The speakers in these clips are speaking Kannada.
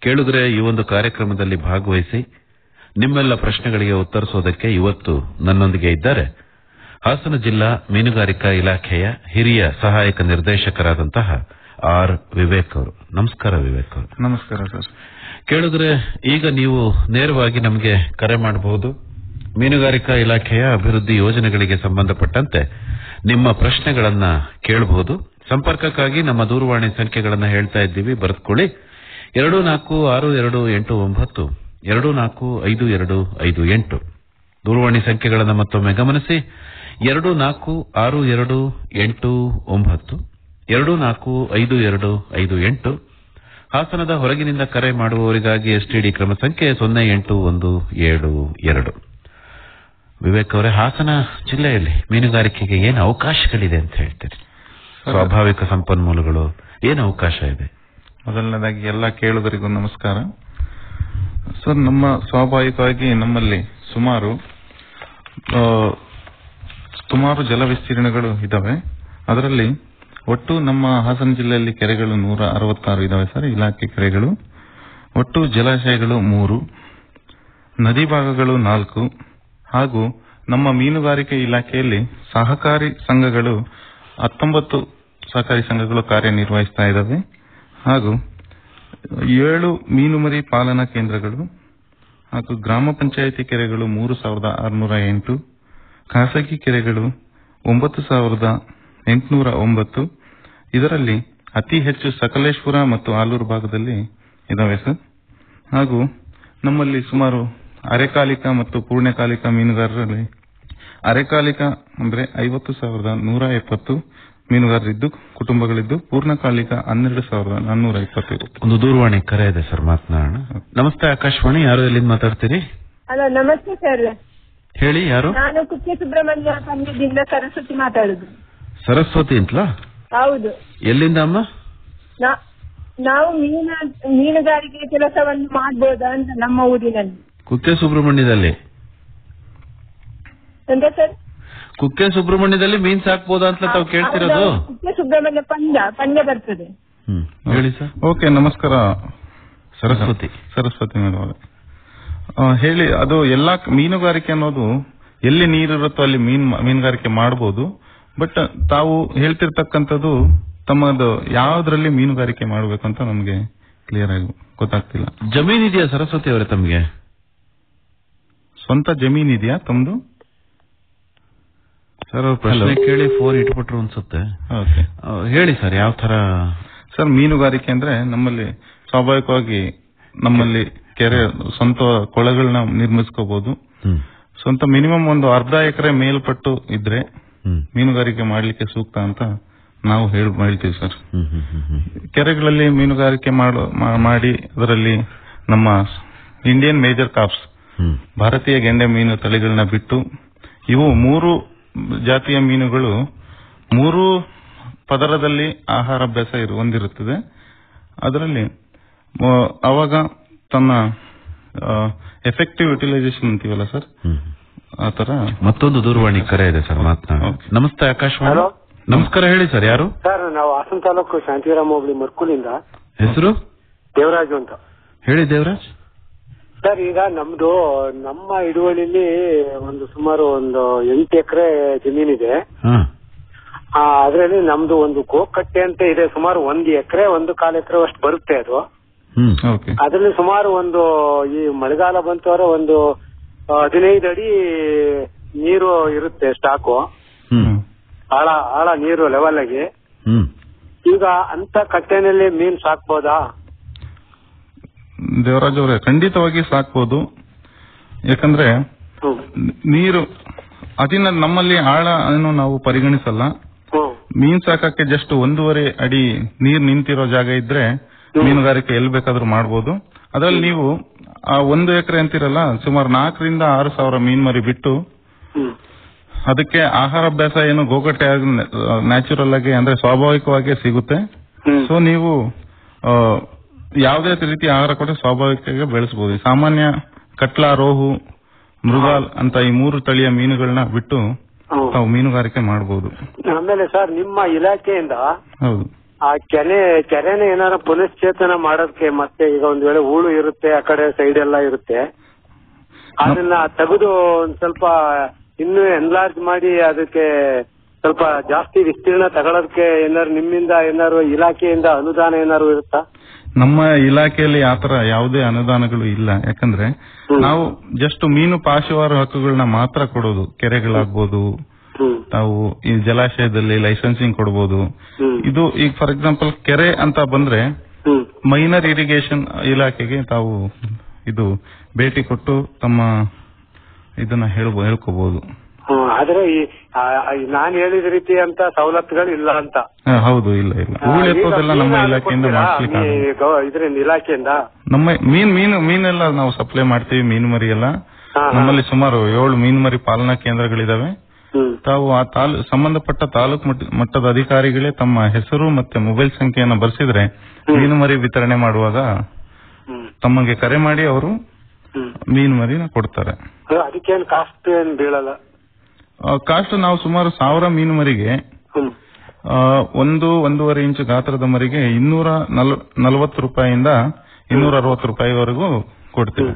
ಕೇಳಿದ್ರೆ ಈ ಒಂದು ಕಾರ್ಯಕ್ರಮದಲ್ಲಿ ಭಾಗವಹಿಸಿ ನಿಮ್ಮೆಲ್ಲ ಪ್ರಶ್ನೆಗಳಿಗೆ ಉತ್ತರಿಸೋದಕ್ಕೆ ಇವತ್ತು ನನ್ನೊಂದಿಗೆ ಇದ್ದಾರೆ ಹಾಸನ ಜಿಲ್ಲಾ ಮೀನುಗಾರಿಕಾ ಇಲಾಖೆಯ ಹಿರಿಯ ಸಹಾಯಕ ನಿರ್ದೇಶಕರಾದಂತಹ ಆರ್ ವಿವೇಕ್ ಅವರು ನಮಸ್ಕಾರ ವಿವೇಕ್ ಅವರು ನಮಸ್ಕಾರ ಸರ್ ಕೇಳಿದ್ರೆ ಈಗ ನೀವು ನೇರವಾಗಿ ನಮಗೆ ಕರೆ ಮಾಡಬಹುದು ಮೀನುಗಾರಿಕಾ ಇಲಾಖೆಯ ಅಭಿವೃದ್ಧಿ ಯೋಜನೆಗಳಿಗೆ ಸಂಬಂಧಪಟ್ಟಂತೆ ನಿಮ್ಮ ಪ್ರಶ್ನೆಗಳನ್ನ ಕೇಳಬಹುದು ಸಂಪರ್ಕಕ್ಕಾಗಿ ನಮ್ಮ ದೂರವಾಣಿ ಸಂಖ್ಯೆಗಳನ್ನ ಹೇಳ್ತಾ ಇದ್ದೀವಿ ಬರೆದುಕೊಳ್ಳಿ ಎರಡು ನಾಲ್ಕು ಆರು ಎರಡು ಎಂಟು ಒಂಬತ್ತು ಎರಡು ನಾಲ್ಕು ಐದು ಎರಡು ಐದು ಎಂಟು ದೂರವಾಣಿ ಸಂಖ್ಯೆಗಳನ್ನು ಮತ್ತೊಮ್ಮೆ ಗಮನಿಸಿ ಎರಡು ನಾಲ್ಕು ಆರು ಎರಡು ಎಂಟು ಒಂಬತ್ತು ಎರಡು ನಾಲ್ಕು ಐದು ಎರಡು ಐದು ಎಂಟು ಹಾಸನದ ಹೊರಗಿನಿಂದ ಕರೆ ಮಾಡುವವರಿಗಾಗಿ ಎಸ್ಟಿಡಿ ಕ್ರಮ ಸಂಖ್ಯೆ ಸೊನ್ನೆ ಎಂಟು ಒಂದು ಏಳು ಎರಡು ವಿವೇಕ್ ಅವರೇ ಹಾಸನ ಜಿಲ್ಲೆಯಲ್ಲಿ ಮೀನುಗಾರಿಕೆಗೆ ಏನು ಅವಕಾಶಗಳಿದೆ ಅಂತ ಹೇಳ್ತೀರಿ ಸ್ವಾಭಾವಿಕ ಸಂಪನ್ಮೂಲಗಳು ಏನು ಅವಕಾಶ ಇದೆ ಮೊದಲನೇದಾಗಿ ಎಲ್ಲ ಕೇಳುಗರಿಗೂ ನಮಸ್ಕಾರ ಸರ್ ನಮ್ಮ ಸ್ವಾಭಾವಿಕವಾಗಿ ನಮ್ಮಲ್ಲಿ ಸುಮಾರು ಆ, ಸುಮಾರು ಜಲ ವಿಸ್ತೀರ್ಣಗಳು ಇದಾವೆ ಅದರಲ್ಲಿ ಒಟ್ಟು ನಮ್ಮ ಹಾಸನ ಜಿಲ್ಲೆಯಲ್ಲಿ ಕೆರೆಗಳು ನೂರ ಅರವತ್ತಾರು ಇದಾವೆ ಸರ್ ಇಲಾಖೆ ಕೆರೆಗಳು ಒಟ್ಟು ಜಲಾಶಯಗಳು ಮೂರು ನದಿ ಭಾಗಗಳು ನಾಲ್ಕು ಹಾಗೂ ನಮ್ಮ ಮೀನುಗಾರಿಕೆ ಇಲಾಖೆಯಲ್ಲಿ ಸಹಕಾರಿ ಸಂಘಗಳು ಹತ್ತೊಂಬತ್ತು ಸಹಕಾರಿ ಸಂಘಗಳು ಕಾರ್ಯನಿರ್ವಹಿಸ್ತಾ ಇದ್ದಾವೆ ಹಾಗೂ ಏಳು ಮೀನುಮರಿ ಪಾಲನಾ ಕೇಂದ್ರಗಳು ಹಾಗೂ ಗ್ರಾಮ ಪಂಚಾಯಿತಿ ಕೆರೆಗಳು ಮೂರು ಸಾವಿರದ ಆರುನೂರ ಎಂಟು ಖಾಸಗಿ ಕೆರೆಗಳು ಒಂಬತ್ತು ಸಾವಿರದ ಎಂಟುನೂರ ಒಂಬತ್ತು ಇದರಲ್ಲಿ ಅತಿ ಹೆಚ್ಚು ಸಕಲೇಶ್ಪುರ ಮತ್ತು ಆಲೂರು ಭಾಗದಲ್ಲಿ ಇದಾವೆ ಸರ್ ಹಾಗೂ ನಮ್ಮಲ್ಲಿ ಸುಮಾರು ಅರೆಕಾಲಿಕ ಮತ್ತು ಪೂರ್ಣಕಾಲಿಕ ಮೀನುಗಾರರಲ್ಲಿ ಅರೆಕಾಲಿಕ ಅಂದ್ರೆ ಐವತ್ತು ಸಾವಿರದ ನೂರ ಎಪ್ಪತ್ತು ಮೀನುಗಾರರಿದ್ದು ಕುಟುಂಬಗಳಿದ್ದು ಪೂರ್ಣಕಾಲಿಕ ಹನ್ನೆರಡು ಸಾವಿರದ ನಾನ್ನೂರ ಇಪ್ಪತ್ತು ಒಂದು ದೂರವಾಣಿ ಕರೆ ಇದೆ ಸರ್ ಮಾತನಾಡೋಣ ನಮಸ್ತೆ ಆಕಾಶವಾಣಿ ಯಾರು ಎಲ್ಲಿಂದ ಮಾತಾಡ್ತೀರಿ ಹಲೋ ನಮಸ್ತೆ ಸರ್ ಹೇಳಿ ಯಾರು ನಾನು ಕುಕ್ಕೆ ಸುಬ್ರಹ್ಮಣ್ಯ ಪಂದ್ಯದಿಂದ ಸರಸ್ವತಿ ಮಾತಾಡುದು ಸರಸ್ವತಿ ಅಂತಲಾ ಹೌದು ಎಲ್ಲಿಂದ ಅಮ್ಮ ನಾ- ನಾವು ಮೀನ ಮೀನುಗಾರಿಕೆ ಕೆಲಸವನ್ನು ಮಾಡ್ಬೋದಾ ಅಂತ ನಮ್ಮ ಊರಿನಲ್ಲಿ ಕುಕ್ಕೆ ಸುಬ್ರಹ್ಮಣ್ಯದಲ್ಲಿ ಎಂತ ಸರ್ ಕುಕ್ಕೆ ಸುಬ್ರಹ್ಮಣ್ಯದಲ್ಲಿ ಮೀನ್ ಸಾಕ್ಬೋದಾ ಅಂತ ತಾವು ಕೇಳ್ತಿರೋದು ಹೌದು, ಕುಕ್ಕೆ ಸುಬ್ರಹ್ಮಣ್ಯ ಪಂದ್ಯ ಪಂದ್ಯ ಬರ್ತದೆ ಹ್ಮ್ ಹೇಳಿ ಸರ್ ಓಕೆ ನಮಸ್ಕಾರ ಸರಸ್ವತಿ ಸರಸ್ವತಿ ಮೇಡಮ್ ಅವರೇ. ಆ, ಹೇಳಿ ಅದು ಎಲ್ಲಾ ಮೀನುಗಾರಿಕೆ ಅನ್ನೋದು ಎಲ್ಲಿ ನೀರಿರುತ್ತೋ ಅಲ್ಲಿ ಮೀನ್ ಮೀನುಗಾರಿಕೆ ಮಾಡಬಹುದು ಬಟ್ ತಾವು ಹೇಳ್ತಿರ್ತಕ್ಕಂಥದ್ದು ತಮ್ಮದು ಯಾವ್ದ್ರಲ್ಲಿ ಮೀನುಗಾರಿಕೆ ಮಾಡಬೇಕಂತ ನಮಗೆ ಕ್ಲಿಯರ್ ಆಗಿ ಗೊತ್ತಾಗ್ತಿಲ್ಲ ಜಮೀನ್ ಇದೆಯಾ ಸರಸ್ವತಿ ಅವರೇ ತಮಗೆ ಸ್ವಂತ ಜಮೀನ್ ಇದೆಯಾ ತಮ್ದು ಸರ್ ಅವ್ರ ಪ್ರಶ್ನೆ Hello. ಕೇಳಿ ಫೋನ್ ಇಟ್ಬಿಟ್ರು ಅನ್ಸುತ್ತೆ ಓಕೆ ಆ, ಹೇಳಿ ಸರ್ ಯಾವ ತರ ಸರ್ ಮೀನುಗಾರಿಕೆ ಅಂದ್ರೆ ನಮ್ಮಲ್ಲಿ ಸ್ವಾಭಾವಿಕವಾಗಿ ನಮ್ಮಲ್ಲಿ ಕೆರೆ ಸ್ವಂತ ಕೊಳಗಳನ್ನ ನಿರ್ಮಿಸ್ಕೋಬಹುದು ಹ್ಮ್ ಸ್ವಂತ ಮಿನಿಮಮ್ ಒಂದು ಅರ್ಧ ಎಕರೆ ಮೇಲ್ಪಟ್ಟು ಇದ್ರೆ ಹ್ಮ್ ಮೀನುಗಾರಿಕೆ ಮಾಡ್ಲಿಕ್ಕೆ ಸೂಕ್ತ ಅಂತ ನಾವು ಹೇಳ್ ಹೇಳ್ತೀವಿ ಸರ್ ಹ್ಮ್ ಹ್ಮ್ ಹ್ಮ್ ಹ್ಮ್ ಕೆರೆಗಳಲ್ಲಿ ಮೀನುಗಾರಿಕೆ ಮಾಡು ಮಾ- ಮಾಡಿ ಅದರಲ್ಲಿ ನಮ್ಮ ಇಂಡಿಯನ್ ಮೇಜರ್ ಕಾಪ್ಸ್ ಹ್ಮ್ ಭಾರತೀಯ ಗೆಂಡೆ ಮೀನು ತಳಿಗಳನ್ನ ಬಿಟ್ಟು ಇವು ಮೂರು ಜಾತಿಯ ಮೀನುಗಳು ಮೂರು ಪದರದಲ್ಲಿ ಆಹಾರಾಭ್ಯಾಸ ಇರು- ಹೊಂದಿರುತ್ತದೆ ಅದರಲ್ಲಿ ಮ- ಅವಾಗ ತನ್ನ ಎಫೆಕ್ಟಿವ್ ಯುಟಿಲೈಸೇಷನ್ ಅಂತೀವಲ್ಲ ಸರ್ ಹ್ಮ್ ಆ ತರ ಮತ್ತೊಂದು ದೂರವಾಣಿ ಕರೆ ಇದೆ ಸರ್ ಮಾತನಾಡಿ Okay. ನಮಸ್ತೆ ಆಕಾಶವಾಣಿ Hello. ನಮಸ್ಕಾರ ಹೇಳಿ ಸರ್ ಯಾರು ಸರ್ ನಾವು ಹಾಸನ ತಾಲೂಕು ಶಾಂತಿರಾಮ ಹೋಬಳಿ ಮರ್ಕುಲಿಂದ ಹೆಸರು ದೇವರಾಜು ಅಂತ ಹೇಳಿ ದೇವರಾಜ್ ಸರ್ ಈಗ ನಮ್ದು ನಮ್ಮ ಹಿಡುವಳಿಲಿ ಒಂದು ಸುಮಾರು ಒಂದು ಎಂಟು ಎಕರೆ ಜಮೀನಿದೆ ಹಾ ಆ, ಅದ್ರಲ್ಲಿ ನಮ್ದು ಒಂದು ಗೋಕಟ್ಟೆ ಅಂತ ಇದೆ ಸುಮಾರು ಒಂದು ಎಕರೆ ಒಂದು ಕಾಲು ಎಕರೆ ಅಷ್ಟು ಬರುತ್ತೆ ಅದು ಹ್ಮ್ ಓಕೆ ಅದ್ರಲ್ಲಿ ಸುಮಾರು ಒಂದು ಈ ಮಳೆಗಾಲ ಬಂತವರೆ ಒಂದು ಆ, ಹದಿನೈದು ಅಡಿ ನೀರು ಇರುತ್ತೆ ಸ್ಟಾಕು ಹ್ಮ್ ಆಳ ಆಳ ನೀರು ಲೆವೆಲ್ ಆಗಿ ಹ್ಮ್ ಈಗ ಅಂತ ಕಟ್ಟೆನಲ್ಲಿ ಮೀನ್ ಸಾಕ್ಬೋದಾ ದೇವರಾಜ್ ಅವರೇ ಖಂಡಿತವಾಗಿ ಸಾಕ್ಬೋದು ಯಾಕಂದ್ರೆ ಹ್ಮ್ ನೀರು ಅದಿನ ನಮ್ಮಲ್ಲಿ ಆಳ ಅನ್ನು ನಾವು ಪರಿಗಣಿಸಲ್ಲ ಹ್ಮ್ ಮೀನ್ ಸಾಕಕ್ಕೆ ಜಸ್ಟ್ ಒಂದೂವರೆ ಅಡಿ ನೀರ್ ನಿಂತಿರೋ ಜಾಗ ಇದ್ರೆ ಮೀನುಗಾರಿಕೆ ಎಲ್ಲಿ ಬೇಕಾದ್ರೂ ಮಾಡ್ಬೋದು ಅದ್ರಲ್ಲಿ ನೀವು ಆ ಒಂದು ಎಕರೆ ಅಂತಿರಲ್ಲ ಸುಮಾರು ನಾಲ್ಕರಿಂದ ಆರು ಸಾವಿರ ಮೀನ್ ಮರಿ ಬಿಟ್ಟು ಹ್ಮ್ ಅದಕ್ಕೆ ಆಹಾರಾಭ್ಯಾಸ ಏನು ಗೋಗಟ್ಟೆ ನ್ಯಾಚುರಲ್ ಆಗಿ ಅಂದ್ರೆ ಸ್ವಾಭಾವಿಕವಾಗಿ ಸಿಗುತ್ತೆ ಹ್ಮ್ ಸೊ ನೀವು ಆ, ಯಾವುದೇ ರೀತಿ ಆಹಾರ ಕೊಟ್ಟರೆ ಸ್ವಾಭಾವಿಕವಾಗಿ ಬೆಳೆಸಬಹುದು ಸಾಮಾನ್ಯ ಕಟ್ಲ ರೋಹು ಮೃಗಾಲ್ ಅಂತ ಈ ಮೂರು ತಳಿಯ ಮೀನುಗಳನ್ನ ಬಿಟ್ಟು ಹ್ಮ್. ತಾವು ಮೀನುಗಾರಿಕೆ ಮಾಡಬಹುದು ಆಮೇಲೆ ಸರ್ ನಿಮ್ಮ ಇಲಾಖೆಯಿಂದ ಹೌದು ಆ ಕೆನೆ ಕೆರೆನ ಏನಾರ ಪುನಶ್ಚೇತನ ಮಾಡೋದಕ್ಕೆ ಮತ್ತೆ ಈಗ ಒಂದ್ ವೇಳೆ ಹೂಳು ಇರುತ್ತೆ ಆ ಕಡೆ ಸೈಡ್ ಎಲ್ಲ ಇರುತ್ತೆ ಅದನ್ನ ತೆಗೆದು ಒಂದ್ ಸ್ವಲ್ಪ ಇನ್ನೂ ಎನ್ಲಾರ್ಜ್ ಮಾಡಿ ಅದಕ್ಕೆ ಸ್ವಲ್ಪ ಜಾಸ್ತಿ ವಿಸ್ತೀರ್ಣ ತಗೊಳೋದಕ್ಕೆ ಏನಾರು ನಿಮ್ಮಿಂದ ಏನಾರು ಇಲಾಖೆಯಿಂದ ಅನುದಾನ ಏನಾರು ಇರುತ್ತಾ ನಮ್ಮ ಇಲಾಖೆಯಲ್ಲಿ ಆತರ ಯಾವುದೇ ಅನುದಾನಗಳು ಇಲ್ಲ ಯಾಕಂದ್ರೆ ಹ್ಮ್. ನಾವು ಜಸ್ಟ್ ಮೀನು ಪಾಶುವಾರ ಹಕ್ಕುಗಳನ್ನ ಮಾತ್ರ ಕೊಡೋದು ಕೆರೆಗಳಾಗ್ಬೋದು ಹ್ಮ್ ತಾವು ಈ ಜಲಾಶಯದಲ್ಲಿ ಲೈಸೆನ್ಸಿಂಗ್ ಕೊಡ್ಬೋದು ಹ್ಮ್ ಇದು ಈಗ ಫಾರ್ ಎಕ್ಸಾಂಪಲ್ ಕೆರೆ ಅಂತ ಬಂದ್ರೆ ಹ್ಮ್ ಮೈನರ್ ಇರಿಗೇಷನ್ ಇಲಾಖೆಗೆ ತಾವು ಇದು ಭೇಟಿ ಕೊಟ್ಟು ತಮ್ಮ ಇದನ್ನ ಹೇಳ್ಬೋ ಹೇಳ್ಕೋಬಹುದು ಹ್ಮ್ ಆದ್ರೆ ಈ ನಾನು ಹೇಳಿದ ರೀತಿ ಅಂತ ಸವಲತ್ತುಗಳು ಇಲ್ಲ ಅಂತ ಹೌದು ಇಲ್ಲ ಇಲ್ಲ ಹೂಳು ಎತ್ತೋದೆಲ್ಲ ನಮ್ಮ ಇಲಾಖೆಯಿಂದ ಮಾಡಿಸ್ಲಿಕ್ಕೆ ಆಗಲ್ಲ. ಇದ್ರಿಂದ ಇಲಾಖೆಯಿಂದ ನಮ್ಮ ಮೀನ್ ಮೀನು ಮೀನೆಲ್ಲ ನಾವು ಸಪ್ಲೈ ಮಾಡ್ತೀವಿ ಮೀನು ಮರಿ ಎಲ್ಲ ಹಾ, ಹಾ. ನಮ್ಮಲ್ಲಿ ಸುಮಾರು ಏಳು ಮೀನು ಮರಿ ಪಾಲನಾ ಕೇಂದ್ರಗಳಿದಾವೆ ಹ್ಮ್ ತಾವು ಆ ತಾಲೂ ಸಂಬಂಧಪಟ್ಟ ತಾಲೂಕು ಮಟ್ಟ- ಮಟ್ಟದ ಅಧಿಕಾರಿಗಳೇ ತಮ್ಮ ಹೆಸರು ಮತ್ತೆ ಮೊಬೈಲ್ ಸಂಖ್ಯೆಯನ್ನ ಬರ್ಸಿದ್ರೆ ಮೀನು ಮರಿ ವಿತರಣೆ ಮಾಡುವಾಗ ಹ್ಮ್ ತಮಗೆ ಕರೆ ಮಾಡಿ ಅವರು ಹ್ಮ್ ಮೀನು ಮರಿನ ಕೊಡ್ತಾರೆ ಅದು ಅದಕ್ಕೇನ್ ಕಾಸ್ಟ್ ಏನ್ ಬೀಳಲ್ಲ ಕಾಸ್ಟ್ ನಾವು ಸುಮಾರು ಸಾವಿರ ಮೀನು ಮರಿಗೆ ಹ್ಮ್ ಆ, ಒಂದು ಒಂದೂವರೆ ಇಂಚು ಗಾತ್ರದ ಮರಿಗೆ ಇನ್ನೂರ ನಲ್- ನಲವತ್ತು ರೂಪಾಯಿಯಿಂದ ಇನ್ನೂರ ಅರವತ್ತು ರೂಪಾಯಿವರೆಗೂ ಕೊಡ್ತೀವಿ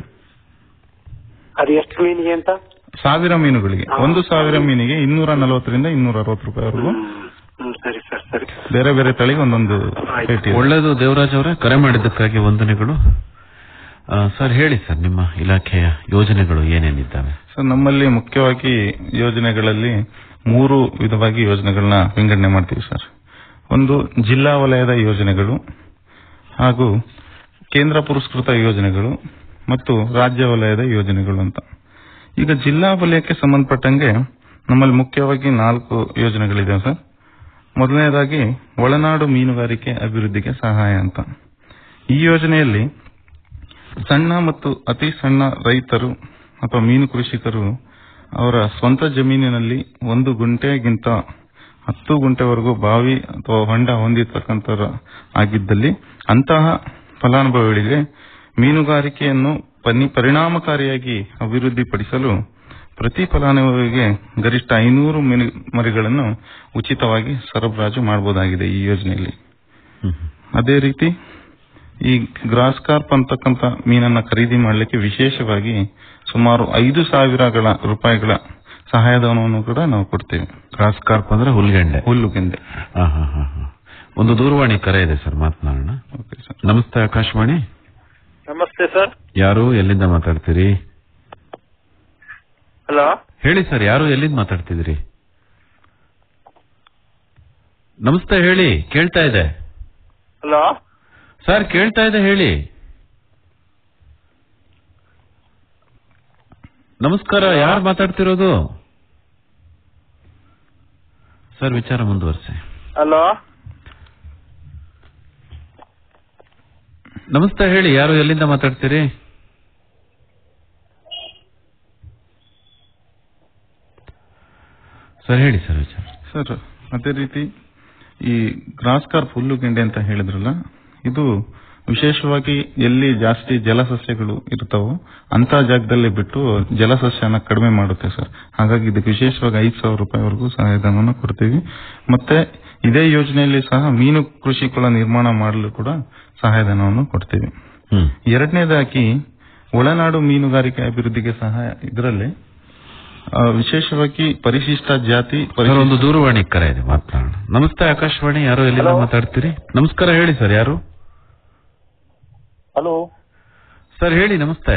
ಅದು ಎಷ್ಟು ಮೀನಿಗೆ ಅಂತ ಸಾವಿರ ಮೀನುಗಳಿಗೆ ಒಂದು ಸಾವಿರ ಮೀನಿಗೆ ಇನ್ನೂರ ನಲವತ್ತರಿಂದ ಇನ್ನೂರ ಅರವತ್ತು ರೂಪಾಯಿವರೆಗೂ ಹ್ಮ್ ಹ್ಮ್ ಸರಿ ಸರ್ ಸರಿ ಬೇರೆ ಬೇರೆ ತಳಿಗೆ ಒಂದೊಂದು ರೇಟ್ ಇದೆ. ಒಳ್ಳೆಯದು ದೇವರಾಜ್ ಅವರೇ ಕರೆ ಮಾಡಿದ್ದಕ್ಕಾಗಿ ವಂದನೆಗಳು ಆ, ಸರ್ ಹೇಳಿ ಸರ್ ನಿಮ್ಮ ಇಲಾಖೆಯ ಯೋಜನೆಗಳು ಏನೇನಿದ್ದಾವೆ ಸರ್ ನಮ್ಮಲ್ಲಿ ಮುಖ್ಯವಾಗಿ ಯೋಜನೆಗಳಲ್ಲಿ ಮೂರು ವಿಧವಾಗಿ ಯೋಜನೆಗಳನ್ನ ವಿಂಗಡಣೆ ಮಾಡ್ತೀವಿ ಸರ್ ಒಂದು ಜಿಲ್ಲಾ ವಲಯದ ಯೋಜನೆಗಳು ಹಾಗೂ ಕೇಂದ್ರ ಪುರಸ್ಕೃತ ಯೋಜನೆಗಳು ಮತ್ತು ರಾಜ್ಯ ವಲಯದ ಯೋಜನೆಗಳು ಅಂತ ಈಗ ಜಿಲ್ಲಾ ವಲಯಕ್ಕೆ ಸಂಬಂಧಪಟ್ಟಂಗೆ ನಮ್ಮಲ್ಲಿ ಮುಖ್ಯವಾಗಿ ನಾಲ್ಕು ಯೋಜನೆಗಳಿದಾವೆ ಸರ್ ಮೊದಲನೇದಾಗಿ ಒಳನಾಡು ಮೀನುಗಾರಿಕೆ ಅಭಿವೃದ್ಧಿಗೆ ಸಹಾಯ ಅಂತ ಈ ಯೋಜನೆಯಲ್ಲಿ ಸಣ್ಣ ಮತ್ತು ಅತಿ ಸಣ್ಣ ರೈತರು ಅಥವಾ ಮೀನು ಕೃಷಿಕರು ಅವರ ಸ್ವಂತ ಜಮೀನಿನಲ್ಲಿ ಒಂದು ಗುಂಟೆಗಿಂತ ಹತ್ತು ಗುಂಟೆವರೆಗೂ ಬಾವಿ ಅಥವಾ ಹೊಂಡ ಹೊಂದಿರತಕ್ಕಂಥ ಆಗಿದ್ದಲ್ಲಿ ಅಂತಹ ಫಲಾನುಭವಿಗಳಿಗೆ ಮೀನುಗಾರಿಕೆಯನ್ನು ಪನಿ- ಪರಿಣಾಮಕಾರಿಯಾಗಿ ಅಭಿವೃದ್ಧಿಪಡಿಸಲು ಪ್ರತಿ ಫಲಾನುಭವಿಗೆ ಗರಿಷ್ಠ ಐನೂರು ಮೀನು ಮರಿಗಳನ್ನು ಉಚಿತವಾಗಿ ಸರಬರಾಜು ಮಾಡಬಹುದಾಗಿದೆ ಈ ಯೋಜನೆಯಲ್ಲಿ ಅದೇ ರೀತಿ ಈ ಗ್ರಾಸ್ ಕಾರ್ಪ್ ಅಂತಕ್ಕಂಥ ಮೀನನ್ನ ಖರೀದಿ ಮಾಡಲಿಕ್ಕೆ ವಿಶೇಷವಾಗಿ ಸುಮಾರು ಐದು ಸಾವಿರಗಳ ರೂಪಾಯಿಗಳ ಸಹಾಯಧನವನ್ನು ಕೂಡ ನಾವು ಕೊಡ್ತೇವೆ ಕ್ರಾಸ್ ಕಾರ್ಪ್ ಅಂದ್ರೆ ಹುಲ್ಗೆಂಡೆ ಹುಲ್ಲುಗೆಂದೆ ಆ, ಹಾ, ಹಾ, ಹಾ. ಒಂದು ದೂರವಾಣಿ ಕರೆ ಇದೆ ಸರ್ ಮಾತನಾಡೋಣ ಓಕೆ ಸರ್ ನಮಸ್ತೆ ಆಕಾಶವಾಣಿ ನಮಸ್ತೆ ಸರ್ ಯಾರು ಎಲ್ಲಿಂದ ಮಾತಾಡ್ತೀರಿ ಹಲೋ ಹೇಳಿ ಸರ್ ಯಾರು ಎಲ್ಲಿಂದ ಮಾತಾಡ್ತಿದ್ದೀರಿ ನಮಸ್ತೆ ಹೇಳಿ ಕೇಳ್ತಾ ಇದೆ ಹಲೋ ಸರ್ ಕೇಳ್ತಾ ಇದೆ ಹೇಳಿ ನಮಸ್ಕಾರ ಯಾರು ಮಾತಾಡ್ತಿರೋದು ಸರ್ ವಿಚಾರ ಮುಂದುವರಿಸಿ ಹಲೋ ನಮಸ್ತೆ ಹೇಳಿ ಯಾರು ಎಲ್ಲಿಂದ ಮಾತಾಡ್ತೀರಿ ಸರ್ ಹೇಳಿ ಸರ್ ವಿಚಾರ ಸರ್ ಅದೇ ರೀತಿ ಈ ಗ್ರಾಸ್ ಕಾರ್ಪ್ ಹುಲ್ಲುಗೆಂಡೆ ಅಂತ ಹೇಳಿದ್ರಲ್ಲ ಇದು ವಿಶೇಷವಾಗಿ ಎಲ್ಲಿ ಜಾಸ್ತಿ ಜಲಸಸ್ಯಗಳು ಇರ್ತಾವೋ ಅಂತ ಜಾಗದಲ್ಲಿ ಬಿಟ್ಟು ಜಲಸಸ್ಯನ ಕಡಿಮೆ ಮಾಡುತ್ತೆ ಸರ್ ಹಾಗಾಗಿ ಇದಕ್ಕೆ ವಿಶೇಷವಾಗಿ ಐದು ಸಾವಿರ ರೂಪಾಯಿವರೆಗೂ ಸಹಾಯಧನವನ್ನು ಕೊಡ್ತೀವಿ ಮತ್ತೆ ಇದೇ ಯೋಜನೆಯಲ್ಲಿ ಸಹ ಮೀನು ಕೃಷಿ ಕೊಳ ನಿರ್ಮಾಣ ಮಾಡಲು ಕೂಡ ಸಹಾಯಧನವನ್ನು ಕೊಡ್ತೀವಿ ಹ್ಮ್ ಎರಡನೇದಾಗಿ ಒಳನಾಡು ಮೀನುಗಾರಿಕೆ ಅಭಿವೃದ್ಧಿಗೆ ಸಹಾಯ ಇದರಲ್ಲಿ ಆ, ವಿಶೇಷವಾಗಿ ಪರಿಶಿಷ್ಟ ಜಾತಿ ಸರ್ ಪರಿಶಿಷ್ಟ ಒಂದು ದೂರವಾಣಿ ಕರೆ ಇದೆ ಮಾತನಾಡೋಣ ನಮಸ್ತೆ ಆಕಾಶವಾಣಿ ಯಾರು ಎಲ್ಲಿಂದ ಮಾತಾಡ್ತೀರಿ ನಮಸ್ಕಾರ ಹೇಳಿ ಸರ್ ಯಾರು ಹಲೋ ಸರ್ ಹೇಳಿ ನಮಸ್ತೆ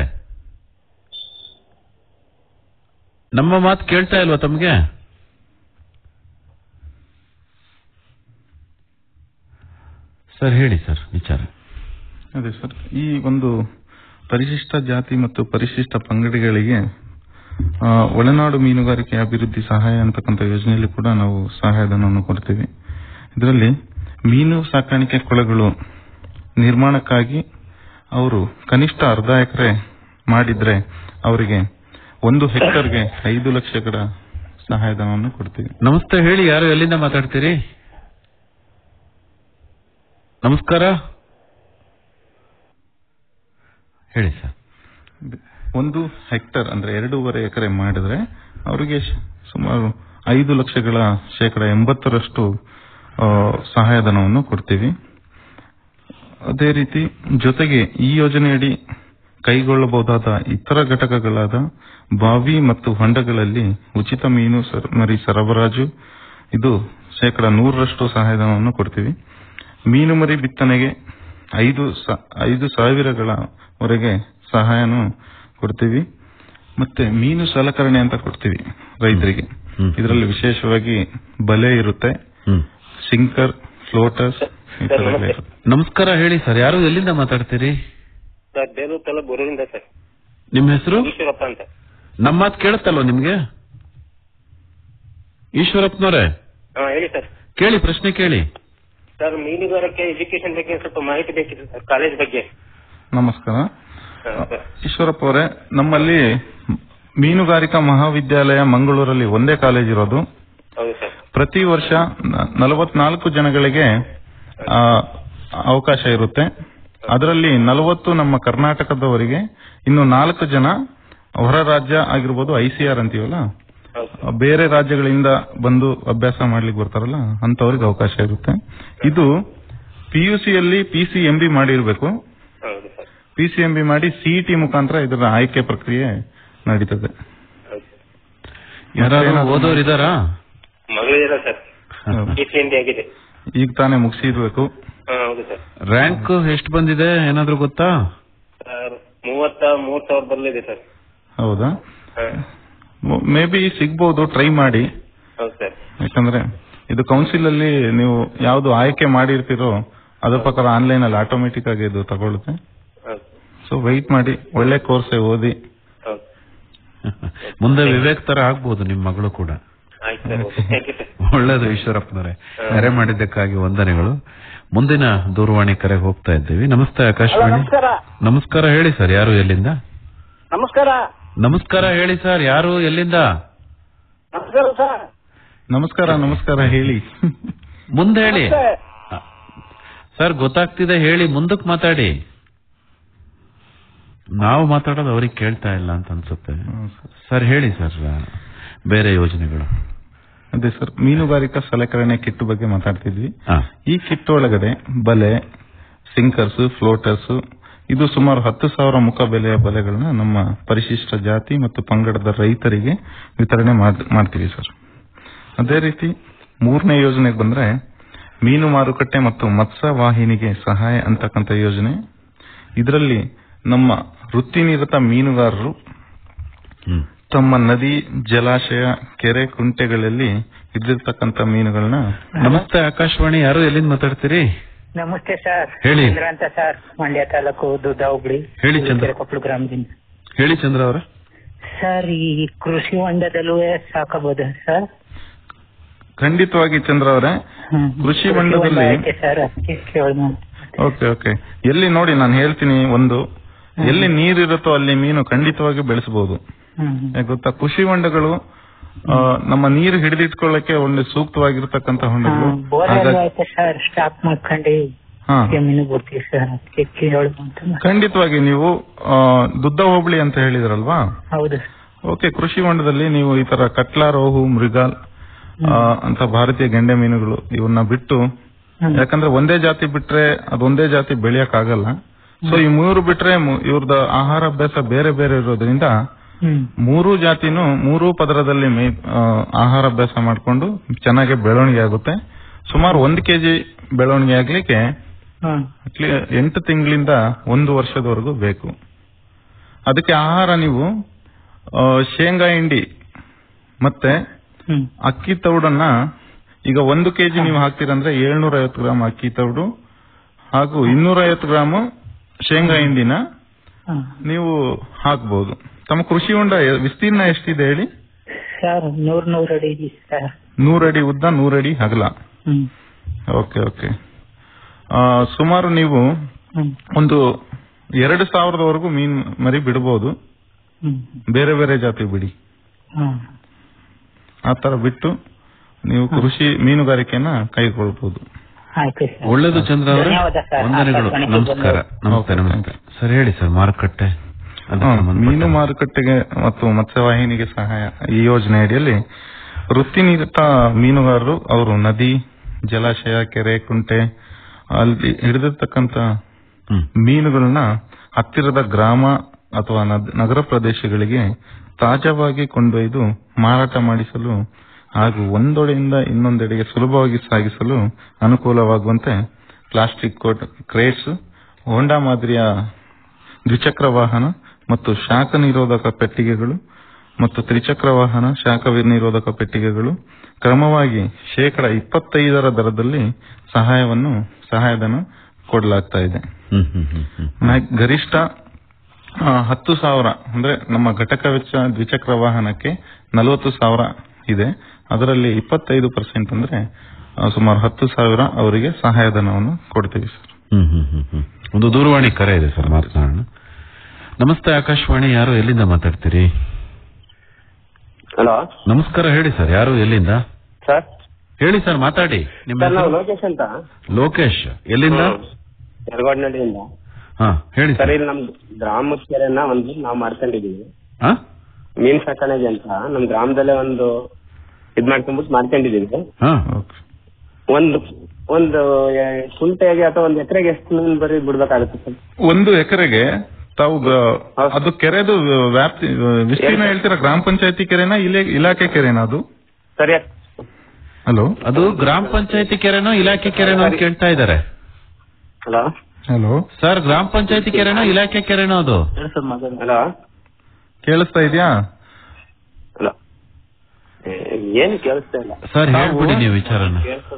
ನಮ್ಮ ಮಾತು ಕೇಳ್ತಾ ಇಲ್ವಾ ತಮ್ಗೆ ಸರ್ ಹೇಳಿ ಸರ್ ವಿಚಾರ ಅದೇ ಸರ್ ಈ ಒಂದು ಪರಿಶಿಷ್ಟ ಜಾತಿ ಮತ್ತು ಪರಿಶಿಷ್ಟ ಪಂಗಡಿಗಳಿಗೆ ಆ, ಒಳನಾಡು ಮೀನುಗಾರಿಕೆ ಅಭಿವೃದ್ಧಿ ಸಹಾಯ ಅಂತಕ್ಕಂಥ ಯೋಜನೆಯಲ್ಲಿ ಕೂಡ ನಾವು ಸಹಾಯಧನವನ್ನು ಕೊಡ್ತೀವಿ ಇದರಲ್ಲಿ ಮೀನು ಸಾಕಾಣಿಕೆ ಕೊಳಗಳು ನಿರ್ಮಾಣಕ್ಕಾಗಿ ಅವರು ಕನಿಷ್ಠ ಅರ್ಧ ಎಕರೆ ಮಾಡಿದ್ರೆ ಅವರಿಗೆ ಒಂದು ಹೆಕ್ಟರ್ಗೆ ಐದು ಲಕ್ಷಗಳ ಸಹಾಯಧನವನ್ನು ಕೊಡ್ತೀವಿ ನಮಸ್ತೆ ಹೇಳಿ ಯಾರು ಎಲ್ಲಿಂದ ಮಾತಾಡ್ತೀರಿ ನಮಸ್ಕಾರ ಹೇಳಿ ಸರ್ ಒಂದು ಹೆಕ್ಟರ್ ಅಂದ್ರೆ ಎರಡೂವರೆ ಎಕರೆ ಮಾಡಿದ್ರೆ ಅವರಿಗೆ ಶ್- ಸುಮಾರು ಐದು ಲಕ್ಷಗಳ ಶೇಕಡ ಎಂಬತ್ತರಷ್ಟು ಆ, ಸಹಾಯಧನವನ್ನು ಕೊಡ್ತೀವಿ ಅದೇ ರೀತಿ ಜೊತೆಗೆ ಈ ಯೋಜನೆಯಡಿ ಕೈಗೊಳ್ಳಬಹುದಾದ ಇತರ ಘಟಕಗಳಾದ ಬಾವಿ ಮತ್ತು ಹೊಂಡಗಳಲ್ಲಿ ಉಚಿತ ಮೀನು ಸರ- ಮರಿ ಸರಬರಾಜು ಇದು ಶೇಕಡ ನೂರರಷ್ಟು ಸಹಾಯಧನವನ್ನು ಕೊಡ್ತೀವಿ ಮೀನು ಮರಿ ಬಿತ್ತನೆಗೆ ಐದು ಸ- ಐದು ಸಾವಿರಗಳವರೆಗೆ ಸಹಾಯನು ಕೊಡ್ತೀವಿ ಮತ್ತೆ ಮೀನು ಸಲಕರಣೆ ಅಂತ ಕೊಡ್ತೀವಿ ರೈತರಿಗೆ ಹ್ಮ್. ಇದರಲ್ಲಿ ವಿಶೇಷವಾಗಿ ಬಲೆ ಇರುತ್ತೆ ಹ್ಮ್ ಸಿಂಕರ್ ಫ್ಲೋಟರ್ಸ್ ಈ ತರ ಎಲ್ಲ ಇರುತ್ತೆ. ನಮಸ್ಕಾರ ಹೇಳಿ ಸರ್ ಯಾರು ಎಲ್ಲಿಂದ ಮಾತಾಡ್ತೀರಿ ಸರ್ ಬೇಲೂರು ತಾಲೂಕು ಬರೂರಿಂದ ಸರ್ ನಿಮ್ಮ ಹೆಸರು ಈಶ್ವರಪ್ಪ ಅಂತ ನಮ್ಮ ಮಾತು ಕೇಳುತ್ತಲ್ವ ನಿಮ್ಗೆ ಈಶ್ವರಪ್ಪನವ್ರೆ ಹಾ ಹೇಳಿ ಸರ್ ಕೇಳಿ ಪ್ರಶ್ನೆ ಕೇಳಿ ಸರ್ ಮೀನುಗಾರಿಕೆ ಎಜುಕೇಶನ್ ಬಗ್ಗೆ ಸ್ವಲ್ಪ ಮಾಹಿತಿ ಬೇಕಿತ್ತು ಸರ್ ಕಾಲೇಜ್ ಬಗ್ಗೆ ನಮಸ್ಕಾರ ಹಾ, ಸರ್. ಈಶ್ವರಪ್ಪ ಅವರೇ ನಮ್ಮಲ್ಲಿ ಮೀನುಗಾರಿಕಾ ಮಹಾವಿದ್ಯಾಲಯ ಮಂಗಳೂರಲ್ಲಿ ಒಂದೇ ಕಾಲೇಜ್ ಇರೋದು ಹೌದು ಸರ್ ಪ್ರತಿ ವರ್ಷ ನಲವತ್ನಾಲ್ಕು ಜನಗಳಿಗೆ ಆ, ಅವಕಾಶ ಇರುತ್ತೆ ಅದರಲ್ಲಿ ನಲವತ್ತು ನಮ್ಮ ಕರ್ನಾಟಕದವರಿಗೆ ಇನ್ನು ನಾಲ್ಕು ಜನ ಹೊರ ರಾಜ್ಯ ಆಗಿರ್ಬೋದು ಐಸಿಆರ್ ಅಂತೀವಲ್ಲ ಹೌದು ಸರ್ ಬೇರೆ ರಾಜ್ಯಗಳಿಂದ ಬಂದು ಅಭ್ಯಾಸ ಮಾಡ್ಲಿಕ್ಕೆ ಬರ್ತಾರಲ್ಲ ಅಂತವ್ರಿಗೆ ಅವಕಾಶ ಇರುತ್ತೆ ಇದು ಪಿಯುಸಿಯಲ್ಲಿ ಪಿಸಿ ಎಂ ಬಿ ಮಾಡಿರ್ಬೇಕು ಹೌದು ಸರ್ ಪಿಸಿ ಎಂ ಬಿ ಮಾಡಿ ಸಿಇಟಿ ಮುಖಾಂತರ ಇದರ ಆಯ್ಕೆ ಪ್ರಕ್ರಿಯೆ ನಡೀತದೆ ಹೌದು ಸರ್ ಯಾರಾದ್ರೂ ಓದೋರು ಇದಾರಾ ಮಗಳಿಲ್ಲ ಸರ್ ಹೌದು. ಡಿ ಆಗಿದೆ ಈಗ ತಾನೇ ಮುಗಿಸಿರ್ಬೇಕು ಹಾ ಹೌದು ಸರ್ ರ್ಯಾಂಕ್ ಎಷ್ಟು ಬಂದಿದೆ ಏನಾದ್ರೂ ಗೊತ್ತಾ ಸರ್ ಮೂವತ್ತ ಮೂರ್ ಸಾವಿರ ಬರಲಿದೆ ಸರ್ ಹೌದಾ ಹಾ ಮೇ ಬಿ ಸಿಗ್ಬೋದು ಟ್ರೈ ಮಾಡಿ ಹೌದು ಸರ್ ಯಾಕಂದ್ರೆ ಇದು ಕೌನ್ಸಿಲ್ ಅಲ್ಲಿ ನೀವು ಯಾವ್ದು ಆಯ್ಕೆ ಮಾಡಿರ್ತೀರೋ ಅದ್ರ ಪ್ರಕಾರ ಆನ್ಲೈನ್ ಅಲ್ಲಿ ಆಟೋಮೆಟಿಕ್ ಆಗಿ ಇದು ತಗೊಳುತ್ತೆ ಹೌದು ಸೊ ವೆಯ್ಟ್ ಮಾಡಿ ಒಳ್ಳೆ ಕೋರ್ಸ್ ಓದಿ ಹೌದು ಮುಂದೆ ವಿವೇಕ್ ತರ ಆಗ್ಬೋದು ನಿಮ್ ಮಗಳು ಕೂಡ ಆಯ್ತು sir okay thank you sir ಒಳ್ಳೇದು ಈಶ್ವರಪ್ಪನವರೇ ಕರೆ ಮಾಡಿದ್ದಕ್ಕಾಗಿ ವಂದನೆಗಳು ಮುಂದಿನ ದೂರವಾಣಿ ಕರೆ ಹೋಗ್ತಾ ಇದ್ದೀವಿ ನಮಸ್ತೆ ಆಕಾಶವಾಣಿ ನಮಸ್ಕಾರ ನಮಸ್ಕಾರ ಹೇಳಿ ಸರ್ ಯಾರು ಎಲ್ಲಿಂದ ನಮಸ್ಕಾರ ನಮಸ್ಕಾರ ಹೇಳಿ ಸರ್ ಯಾರು ಎಲ್ಲಿಂದ ನಮಸ್ಕಾರ ಸರ್ ನಮಸ್ಕಾರ ನಮಸ್ಕಾರ ಹೇಳಿ ಮುಂದೆ ಹೇಳಿ ನಮಸ್ತೆ. ಸರ್ ಗೊತ್ತಾಗ್ತಿದೆ ಹೇಳಿ ಮುಂದಕ್ಕೆ ಮಾತಾಡಿ ನಾವು ಮಾತಾಡೋದು ಅವ್ರಿಗೆ ಕೇಳ್ತಾ ಇಲ್ಲ ಅಂತ ಅನ್ಸುತ್ತೆ ಸರ್ ಹೇಳಿ ಸರ್ ಬೇರೆ ಯೋಜನೆಗಳು ಅದೇ ಸರ್ ಮೀನುಗಾರಿಕಾ ಸಲಕರಣೆ ಕಿಟ್ ಬಗ್ಗೆ ಮಾತಾಡ್ತಿದ್ವಿ ಹಾ ಈ ಕಿಟ್ ಒಳಗಡೆ ಬಲೆ ಸಿಂಕರ್ಸ್ ಫ್ಲೋಟರ್ಸ್ ಇದು ಸುಮಾರು ಹತ್ತು ಸಾವಿರ ಮುಖ ಬೆಲೆಯ ಬಲೆಗಳನ್ನ ನಮ್ಮ ಪರಿಶಿಷ್ಟ ಜಾತಿ ಮತ್ತು ಪಂಗಡದ ರೈತರಿಗೆ ವಿತರಣೆ ಮಾಡ್- ಮಾಡ್ತೀವಿ ಸರ್ ಅದೇ ರೀತಿ ಮೂರನೇ ಯೋಜನೆಗೆ ಬಂದ್ರೆ ಮೀನು ಮಾರುಕಟ್ಟೆ ಮತ್ತು ಮತ್ಸ್ಯ ವಾಹಿನಿಗೆ ಸಹಾಯ ಅಂತಕ್ಕಂಥ ಯೋಜನೆ ಇದರಲ್ಲಿ ನಮ್ಮ ವೃತ್ತಿನಿರತ ಮೀನುಗಾರರು ಹ್ಮ್ ತಮ್ಮ ನದಿ ಜಲಾಶಯ ಕೆರೆ ಕುಂಟೆಗಳಲ್ಲಿ ಹಿಡಿದಿರ್ತಕ್ಕಂಥ ಮೀನುಗಳನ್ನ ನಮಸ್ತೆ ಆಕಾಶವಾಣಿ ಯಾರು ಎಲ್ಲಿಂದ ಮಾತಾಡ್ತೀರಿ ನಮಸ್ತೆ ಸರ್ ಹೇಳಿ. ಚಂದ್ರ ಅಂತ ಸರ್ ಮಂಡ್ಯ ತಾಲೂಕು ದುದ್ದ ಹುಬ್ಳಿ ಹೇಳಿ ಚಂದ್ರ. ಕೆರೆ ಕೊಪ್ಪಳು ಗ್ರಾಮದಿಂದ ಹೇಳಿ ಚಂದ್ರ ಅವರ ಸರ್ ಈ ಕೃಷಿ ಹೊಂಡದಲ್ಲೂ ಸಾಕಬಹುದು ಸರ್ ಖಂಡಿತವಾಗಿ ಚಂದ್ರ ಅವರೇ ಹ್ಮ್. ಕೃಷಿ ಹೊಂಡ ಹೊಂಡದಲ್ಲಿ- ಐತೆ ಸರ್ ಅದಕ್ಕೆ ಕೇಳ್ದೆ. ಓಕೆ ಓಕೆ ಎಲ್ಲಿ ನೋಡಿ ನಾನು ಹೇಳ್ತೀನಿ ಒಂದು ಎಲ್ಲಿ ನೀರಿರುತ್ತೋ ಅಲ್ಲಿ ಮೀನು ಖಂಡಿತವಾಗಿ ಬೆಳೆಸಬಹುದು ಹ್ಮ್ ಯಾಕೆ ಗೊತ್ತಾ ಕೃಷಿ ಹೊಂಡಗಳು ಆ, ನಮ್ಮ ನೀರು ಹಿಡಿದಿಟ್ಕೊಳ್ಳಕ್ಕೆ ಒಂದು ಸೂಕ್ತವಾಗಿರ್ತಕ್ಕಂಥ ಹೊಂಡಗಳು ಬೋರ್ ಹಾಗಾಗಿ- ಐತೆ ಸರ್ ಸ್ಟಾಕ್ ಮಾಡ್ಕೊಂಡು ಹಾ ಜಮೀನು ಬಿಡ್ತೀವಿ ಸರ್ ಅದಕ್ಕೆ ಕೇಳ್ದು ಅಂತ ಖಂಡಿತವಾಗಿ ನೀವು ಆ, ದುದ್ದ ಹೋಬಳಿ ಅಂತ ಹೇಳಿದ್ರಲ್ವಾ ಹೌದು ಓಕೆ ಕೃಷಿ ಹೊಂಡದಲ್ಲಿ ನೀವು ಈ ತರ ಕಟ್ಲಾ ರೋಹು ಮೃಗಾಲ್ ಆ, ಅಂತ ಭಾರತೀಯ ಗೆಂಡೆ ಮೀನುಗಳು ಇವನ್ನ ಬಿಟ್ಟು ಹ್ಮ್. ಯಾಕಂದ್ರೆ ಒಂದೇ ಜಾತಿ ಬಿಟ್ರೆ ಅದೊಂದೇ ಜಾತಿ ಬೆಳೆಯಕ್ ಆಗಲ್ಲ ಸೊ ಈ ಮೂರು ಬಿಟ್ರೆ ಮು- ಇವ್ರದ್ದು ಆಹಾರ ಅಭ್ಯಾಸ ಬೇರೆ ಬೇರೆ ಇರೋದ್ರಿಂದ ಹ್ಮ್ ಮೂರು ಜಾತಿನೂ ಮೂರೂ ಪದರದಲ್ಲಿ ಮೇ ಆ, ಆಹಾರ ಅಭ್ಯಾಸ ಮಾಡಿಕೊಂಡು ಚೆನ್ನಾಗಿ ಬೆಳವಣಿಗೆ ಆಗುತ್ತೆ ಸುಮಾರು ಒಂದು ಕೆಜಿ ಬೆಳವಣಿಗೆ ಆಗ್ಲಿಕ್ಕೆ ಹ್ಮ್ ಅಟ್ಲಿ ಎಂಟು ತಿಂಗಳಿಂದ ಒಂದು ವರ್ಷದವರೆಗೂ ಬೇಕು ಅದಕ್ಕೆ ಆಹಾರ ನೀವು ಆ, ಶೇಂಗಾ ಹಿಂಡಿ ಮತ್ತೆ ಹ್ಮ್ ಅಕ್ಕಿ ತೌಡನ್ನ ಈಗ ಒಂದು ಕೆಜಿ ನೀವು ಹಾಕ್ತೀರಂದ್ರೆ ಏಳ್ನೂರ ಐವತ್ತು ಗ್ರಾಮ್ ಅಕ್ಕಿ ತೌಡು ಹಾಗೂ ಇನ್ನೂರ ಐವತ್ತು ಗ್ರಾಮ್ ಶೇಂಗಾ ಹಿಂಡಿನ ಹ್ಮ್ ನೀವು ಹಾಕ್ಬಹುದು ತಮ್ಮ ಕೃಷಿ ಹೊಂಡ ಎ- ವಿಸ್ತೀರ್ಣ ಎಷ್ಟಿದೆ ಹೇಳಿ ಸರ್ ನೂರ್ ನೂರ್ ಅಡಿ ಇದೆ ಸರ್ ನೂರಡಿ ಉದ್ದ ನೂರಡಿ ಅಗಲ ಹ್ಮ್ ಓಕೆ ಓಕೆ ಆ, ಸುಮಾರು ನೀವು ಹ್ಮ್ ಒಂದು ಎರಡು ಸಾವಿರದವರೆಗೂ ಮೀನ್ ಮರಿ ಬಿಡಬಹುದು ಹ್ಮ್ ಬೇರೆ ಬೇರೆ ಜಾತಿ ಬಿಡಿ ಹ್ಮ್ ಆ ತರ ಬಿಟ್ಟು ನೀವು ಕೃಷಿ ಮೀನುಗಾರಿಕೆಯನ್ನ ಕೈಗೊಳ್ಬಹುದು ಆಯ್ತು ಸರ್ ಒಳ್ಳೇದು ಚಂದ್ರ ಅವರೇ ಧನ್ಯವಾದ ಸರ್. ವಂದನೆಗಳು ಆಕಾಶವಾಣಿಗೆ ನಮಸ್ಕಾರ ನಮಸ್ತೆ ಓಕೆ, ನಮಸ್ತೆ ಸರ್ ಹೇಳಿ ಸರ್ ಮಾರುಕಟ್ಟೆ ಅದಕ್ಕೆ ಹಾ, ಸಂಬಂಧಪಟ್ಟ- ಮೀನು ಮಾರುಕಟ್ಟೆಗೆ ಮತ್ತು ಮತ್ಸ್ಯವಾಹಿನಿಗೆ ಸಹಾಯ ಈ ಯೋಜನೆ ಅಡಿಯಲ್ಲಿ ವೃತ್ತಿನಿರತ ಮೀನುಗಾರರು ಅವರು ನದಿ ಜಲಾಶಯ ಕೆರೆ ಕುಂಟೆ ಅಲ್ಲಿ ಹಿಡಿದಿರ್ತಕ್ಕಂತ ಹ್ಮ್ ಮೀನುಗಳನ್ನ ಹತ್ತಿರದ ಗ್ರಾಮ ಅಥವಾ ನದ್- ನಗರ ಪ್ರದೇಶಗಳಿಗೆ ತಾಜಾವಾಗಿ ಕೊಂಡೊಯ್ದು ಮಾರಾಟ ಮಾಡಿಸಲು ಹಾಗೂ ಒಂದೊಡೆಯಿಂದ ಇನ್ನೊಂದೆಡೆಗೆ ಸುಲಭವಾಗಿ ಸಾಗಿಸಲು ಅನುಕೂಲವಾಗುವಂತೆ ಪ್ಲಾಸ್ಟಿಕ್ ಕೋಟ್ ಕ್ರೇಟ್ಸ್ ಹೋಂಡಾ ಮಾದರಿಯ ದ್ವಿಚಕ್ರ ವಾಹನ ಮತ್ತು ಶಾಖ ನಿರೋಧಕ ಪೆಟ್ಟಿಗೆಗಳು ಮತ್ತು ತ್ರಿಚಕ್ರ ವಾಹನ ಶಾಖ ನಿರೋಧಕ ಪೆಟ್ಟಿಗೆಗಳು ಕ್ರಮವಾಗಿ ಶೇಕಡ ಇಪ್ಪತ್ತೈದರ ದರದಲ್ಲಿ ಸಹಾಯವನ್ನು ಸಹಾಯಧನ ಕೊಡಲಾಗ್ತಾ ಇದೆ ಹ್ಮ್ ಹ್ಮ್ ಹ್ಮ್ ಹ್ಮ್ ಮ್ಯಾಕ್- ಗರಿಷ್ಠ ಆ, ಹತ್ತು ಸಾವಿರ ಅಂದ್ರೆ ನಮ್ಮ ಘಟಕ ವೆಚ್ಚ ದ್ವಿಚಕ್ರ ವಾಹನಕ್ಕೆ ನಲವತ್ತು ಸಾವಿರ ಇದೆ ಅದರಲ್ಲಿ ಇಪ್ಪತ್ತೈದು ಪರ್ಸೆಂಟ್ ಅಂದ್ರೆ ಆ, ಸುಮಾರು ಹತ್ತು ಸಾವಿರ ಅವರಿಗೆ ಸಹಾಯಧನವನ್ನು ಕೊಡ್ತೀವಿ ಸರ್ ಹ್ಮ್ ಹ್ಮ್ ಹ್ಮ್ ಹ್ಮ್ ಒಂದು ದೂರವಾಣಿ ಕರೆ ಇದೆ ಸರ್ ಮಾತನಾಡೋಣ ನಮಸ್ತೆ ಆಕಾಶವಾಣಿ ಯಾರು ಎಲ್ಲಿಂದ ಮಾತಾಡ್ತೀರಿ ಹಲೋ ನಮಸ್ಕಾರ ಹೇಳಿ ಸರ್ ಯಾರು ಎಲ್ಲಿಂದ ಸರ್ ಹೇಳಿ ಸರ್ ಮಾತಾಡಿ ನಿಮ್ಮ ಸರ್ ನಾವು ಹೆಸರು? ಲೋಕೇಶ್ ಅಂತ ಲೋಕೇಶ್ ಎಲ್ಲಿಂದ ಯರಗೋಡ್ನಳ್ಳಿಯಿಂದ ಹಾ ಹೇಳಿ ಸರ್ ಸರ್ ಇಲ್ಲಿ ನಮ್ ಗ್ರಾಮದ ಕೆರೆನ ಒಂದು ನಾವು ಮಾಡ್ಕೊಂಡಿದೀವಿ ಹಾ ಮೀನ್ ಸಾಕಾಣಿಕೆ ಅಂತ ನಮ್ ಗ್ರಾಮದಲ್ಲೇ ಒಂದು ಇದ್ ಮಾಡ್ಕೊಂಡ್ಬಿಟ್ಟು ಮಾಡ್ಕೊಂಡಿದೀವಿ ಹಾ ಓಕೆ. ಒಂದು ಒಂದು ಎ, ಕುಂಟೆಗೆ ಅಥವಾ ಒಂದು ಎಕರೆಗೆ ಎಷ್ಟು ಮೀನ್ ಬರೀ ಬಿಡ್ಬೇಕಾಗುತ್ತೆ ಸರ್ ಒಂದು ಎಕರೆಗೆ ತಾವು ಗ- ಅದು ಕೆರೆದು ವ್ಯಾಪ್ತಿ ವಿಸ್ತೀರ್ಣ ಹೇಳ್ತೀರಾ ಗ್ರಾಮ ಪಂಚಾಯತಿ ಕೆರೆನಾ ಇಲೆ- ಇಲಾಖೆ ಕೆರೆನಾ ಅದು ಸರಿ ಹಲೋ ಅದು ಗ್ರಾಮ ಪಂಚಾಯತಿ ಕೆರೆನೋ ಇಲಾಖೆ ಕೆರೆನೋ ಅಂತ ಕೇಳ್ತಾ ಇದ್ದಾರೆ ಹಲೋ ಹಲೋ ಸರ್ ಗ್ರಾಮ ಪಂಚಾಯತಿ ಕೆರೆನೋ ಇಲಾಖೆ ಕೆರೆನೋ ಅದು ಹಲೋ ಕೇಳಿಸ್ತಾ ಇದೆಯಾ ಹಲೋ ಏನು ಕೇಳಿಸ್ತಾ ಇಲ್ಲ ಸರ್ ಹೇಳ್ಬಿಡಿ ನೀವು ವಿಚಾರನ